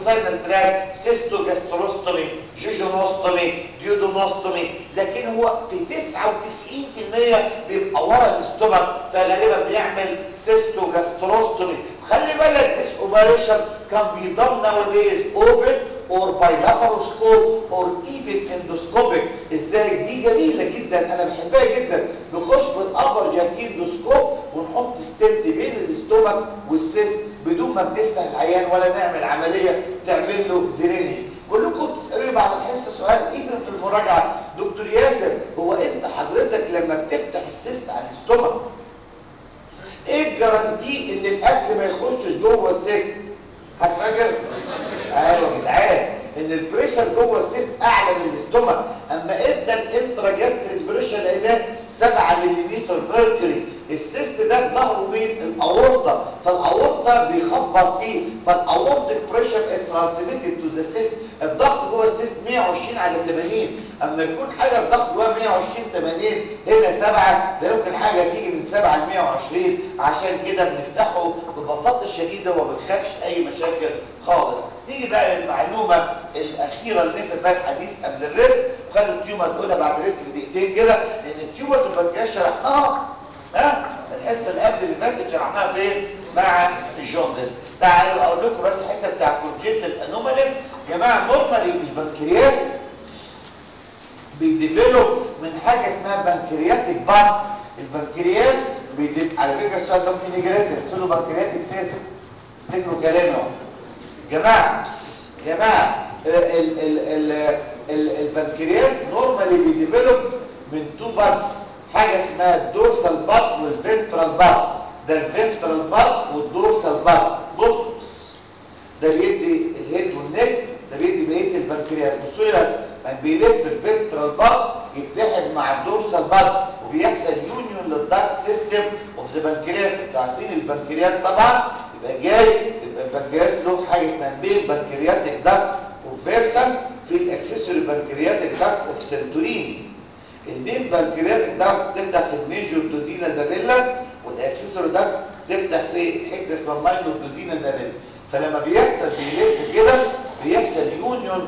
جاستروساينال تراك سيستو جاستروستومي جوجونوستومي ديودونوستومي لكن هو في 99% بيبقى ورا الاستومك فغالبا بيعمل سيستو جاستروستومي خلي بالك this operation can be done nowadays open or by laparoscope or even endoscopic ازاي دي جميله جدا انا بحبها جدا نخش بالابر جاكيندوسكوب ونحط ستنت بين الاستومك والسيست بدون ما بنفتح العيان ولا نعمل عمليه تعمل له درينج كلكم بتسالوني بعد الحصه سؤال ايفن في المراجعه دكتور ياسر هو انت حضرتك لما بتفتح السيست على الاستومك ايه الجرانتي ان الاكل ما يخشش جوه السيست هتفاجر ايوه يا جدعان ان البريشر جوه السيست اعلى من الاستومك اما قسنا الانترا جاستريك بريشر لقيناه 7 ملم ميركوري السيست ده في ظهره مين الاورطه فالاورطه بيخبط فيه فالاورتيك بريشر ترانسميتد تو ذا سيست الضغط جوه السيست 120 على 80 اما يكون حاجه الضغط جوه 120 80 هنا 7 لا يمكن حاجه تيجي من 7 ل 120 عشان كده بنفتحه ببساطه شديده وما بنخافش اي مشاكل خالص نيجي بقى للمعلومه الاخيره اللي نقفل بقى الحديث قبل الريست خلوا التيومر تقولها بعد الريست بدقيقتين كده لان التيومر في البنكرياس شرحناها ها الحصه اللي قبل اللي فاتت شرحناها فين مع الجوندس تعالوا اقول لكم بس الحته بتاع كونجنتال انوماليز يا جماعه نورمالي البنكرياس بيديفلوب من حاجه اسمها بنكرياتيك باتس البنكرياس بيديف... على فكره السؤال ده ممكن يجي ريتن سولو بنكرياتيك سيستم افتكروا كلامي اهو جماعه بس جماعه ال ال ال ال البنكرياس نورمالي بيديفلوب من تو باتس حاجه اسمها الدورسال بات والفنترال بات ده الفنترال بات والدورسال بات بص ده بيدي الهيد والنك ده بيدي بقيه البنكرياس بصوا لي بس ما بيلف الفنترال بات يتحد مع الدورسال بات وبيحصل يونيون للدارت سيستم اوف ذا بنكرياس انتوا عارفين البنكرياس طبعا يبقى جاي يبقى البنكرياس له حاجه اسمها المين بنكرياتيك داكت اوف فيرسا في الاكسسوري بنكرياتيك داكت اوف سنتوريني المين بنكرياتيك داكت تفتح في الميجور دودينا البابيلا والاكسسوري داكت تفتح في حته اسمها الماينور دودينا البابيلا فلما بيحصل بيلف كده بيحصل يونيون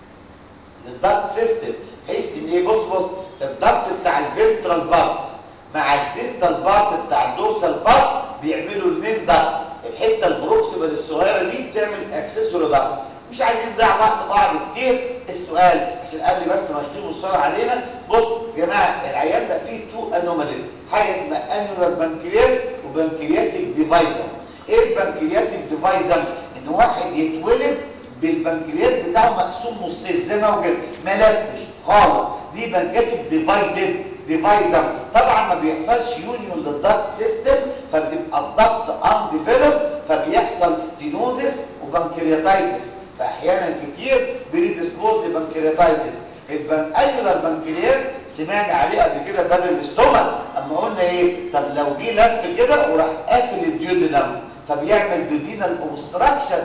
للداكت سيستم بحيث ان ايه بص بص الضغط بتاع الفنترال بارت مع الديستال بارت بتاع الدورسال بارت بيعملوا المين ضغط الحته البروكسيمال الصغيره دي بتعمل اكسسوري ضغط مش عايزين نضيع وقت بعض كتير السؤال عشان قبل بس ما يختموا الصلاه علينا بص يا جماعه العيان ده فيه تو انوماليز حاجه اسمها انولار بنكرياس وبنكرياتيك ديفايزم ايه البنكرياتيك ديفايزم ان واحد يتولد بالبنكرياس بتاعه مقسوم نصين زي ما هو كده ما لفش خالص دي بنكرياتيك ديفايدد ديفايزم طبعا ما بيحصلش يونيون للضغط سيستم فبتبقى الضغط ان ديفلوب فبيحصل ستينوزس وبنكرياتايتس فاحيانا كتير بريدسبوز لبنكرياتايتس الانيولار بنكرياس سمعنا عليه قبل كده باب الاستوما اما قلنا ايه طب لو جه لف كده وراح قافل الديودنم فبيعمل دودينال اوبستراكشن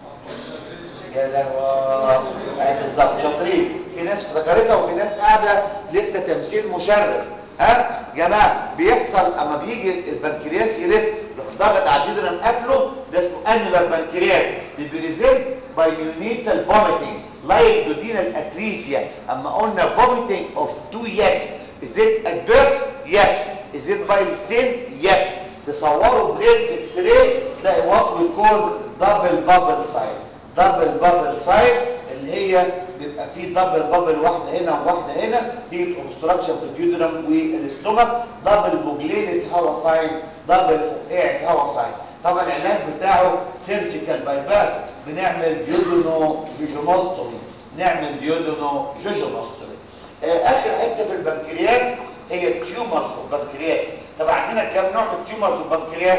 يا لهوي ايوه بالظبط شاطرين في ناس افتكرتها وفي ناس قاعده لسه تمثيل مشرف ها جماعه بيحصل اما بيجي البنكرياس يلف يروح ضاغط على الديودنم قافله ده اسمه انيولار بنكرياس بيبريزنت باي يونيتال فوميتنج لايك دودينال اتريسيا اما قلنا فوميتنج اوف تو يس is it at birth yes is it by stain yes تصوروا بلين اكس راي تلاقي وات وي كول دبل بابل سايد دبل بابل سايد اللي هي بيبقى فيه دبل بابل واحده هنا وواحده هنا دي اوبستراكشن في الديودرم والاستومك دبل بوجلينة هوا ساين دبل فقاعة هوا ساين طبعا العلاج بتاعه سيرجيكال باي باس بنعمل ديودونو جوجونوستومي نعمل ديودونو جوجونوستومي آه اخر حته في البنكرياس هي التيومرز في البنكرياس طبعا عندنا كام نوع في التيومرز في البنكرياس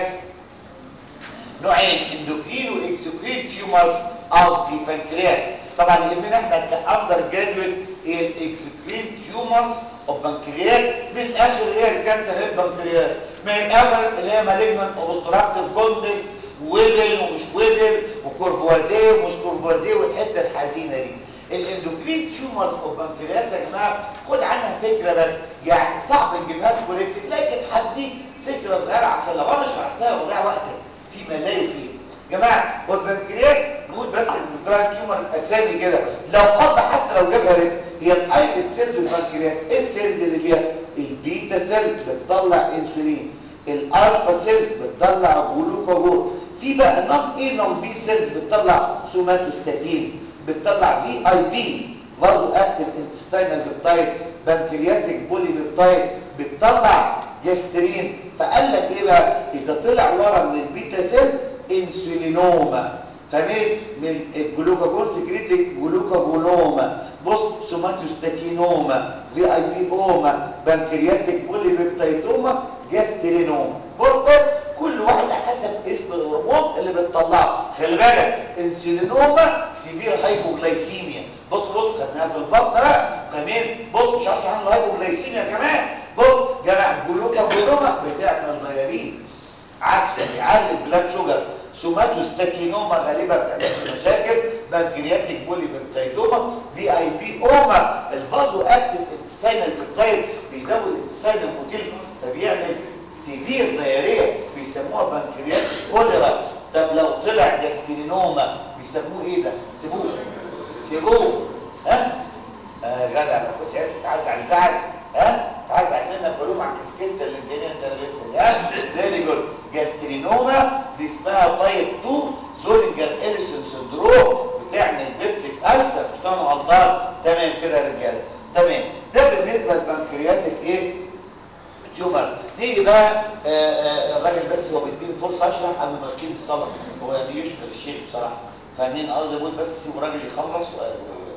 نوعين اندوكرين واكسوكرين تيومرز اوف ذا بنكرياس طبعا يهمنا احنا كاندر جراديويت هي الاكسوكرين تيومرز اوف بنكرياس من الاخر هي الكانسر هي البنكرياس من الاول اللي هي مالجنت اوبستراكتيف جوندس ويبل ومش ويبل وكورفوازيه ومش كورفوازيه والحته الحزينه دي الاندوكرين تيومرز اوف بنكرياس يا جماعه خد عنها فكره بس يعني صعب نجيبها لكم لكن هديك فكره صغيره عشان لو انا شرحتها وضيع وقتك فيما لا يفيد جماعه والبنكرياس نقول بس ان جراند تيومر اسامي كده لو قطع حتى لو جابها ريد هي الايبت سيلز البنكرياس ايه السيلز اللي فيها البيتا سيلز بتطلع انسولين الالفا سيلز بتطلع جلوكاجون في بقى نون ايه نون بي سيلز بتطلع سوماتوستاتين بتطلع في اي بي فازو اكتيف انتستينال بيبتايد بنكرياتيك بولي بيبتايد بتطلع جاسترين فقال لك ايه بقى اذا طلع ورا من البيتا سيلز انسولينوما فاهمين من الجلوكاجون سكريتك جلوكاجونوما بص سوماتوستاتينوما في اي بي اوما بنكرياتيك بولي بيبتايدوما جاسترينوما بص بص كل واحد حسب اسم الهرمون اللي بتطلعه خلي بالك انسولينوما سيفير هايبوغلايسيميا بص بص خدناها في البطن بقى فاهمين بص مش هشرح عن الهايبوغلايسيميا كمان بص جماعه جلوكاجونوما بتعمل دايابيتس عكس بيعلي البلاد شوجر سوماتوستاتينوما غالبا بتعملش مشاكل بنكرياتيك بولي بيبتايدوما في اي بي اوما الفازو اكتيف انتستينال بيبتايد بيزود الانتستينال موتيل فبيعمل سيفير دايريه بيسموها بنكرياتيك كوليرا طب لو طلع جاسترينوما بيسموه ايه ده سيبوه سيبوه ها آه جدع لو كنت عارف تعزعل زعل ها تعزعل منك علوم عن كسكنت اللي الجنيه انت لابسها ها فيري جود جاسترينوما دي اسمها تايب 2 زولينجر اليسون سندروم بتعمل بيبتيك ألسر مش كانوا غلطان تمام كده يا رجاله تمام ده بالنسبه للبنكرياتيك ايه تيومر نيجي بقى آآ آآ الراجل بس هو بيديني فرصه اشرح قبل ما اقيم الصلاه هو يعني يشكر الشيخ بصراحه فاهمين قصدي بقول بس سيبوا الراجل يخلص و...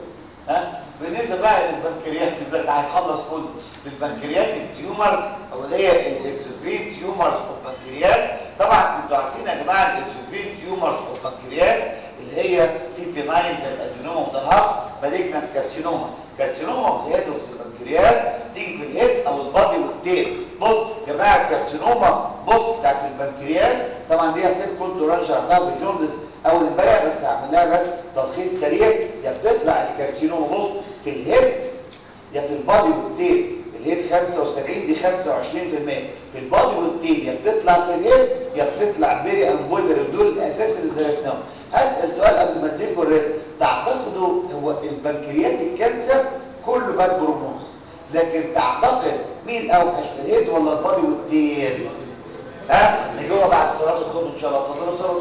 ها بالنسبه بقى للبنكريات ده هيخلص كله البنكرياتيك تيومرز او اللي هي الاكزوكرين تيومرز اوف بنكرياس طبعا انتوا عارفين يا جماعه الاكزوكرين تيومرز اوف بنكرياس اللي هي في بيناين زي الادينوما والهاكس مالجنت كارسينوما كارسينوما اوف ذا هيد اوف ذا بنكرياس تيجي في الهيد او البادي والتيل بص يا جماعه الكارسينوما بص بتاعت البنكرياس طبعا دي هسيب كنت رانش عندها في الجوندس اول امبارح بس هعمل لها بس تلخيص سريع يا بتطلع الكارسينوما بص في الهيد يا في البادي والتيل الهيد 75 دي 25% في البادي والتيل يا بتطلع في الهيد يا بتطلع بيري امبولر دول الاساس اللي درسناهم هسال سؤال قبل ما اديكم الرزق تعتقدوا هو البنكرياتيك كانسر كله باد بروموس لكن تعتقد مين اوحش الهيد ولا البادي والتيل ها نجاوب بعد صلاه الظهر ان شاء الله اتفضلوا صلاه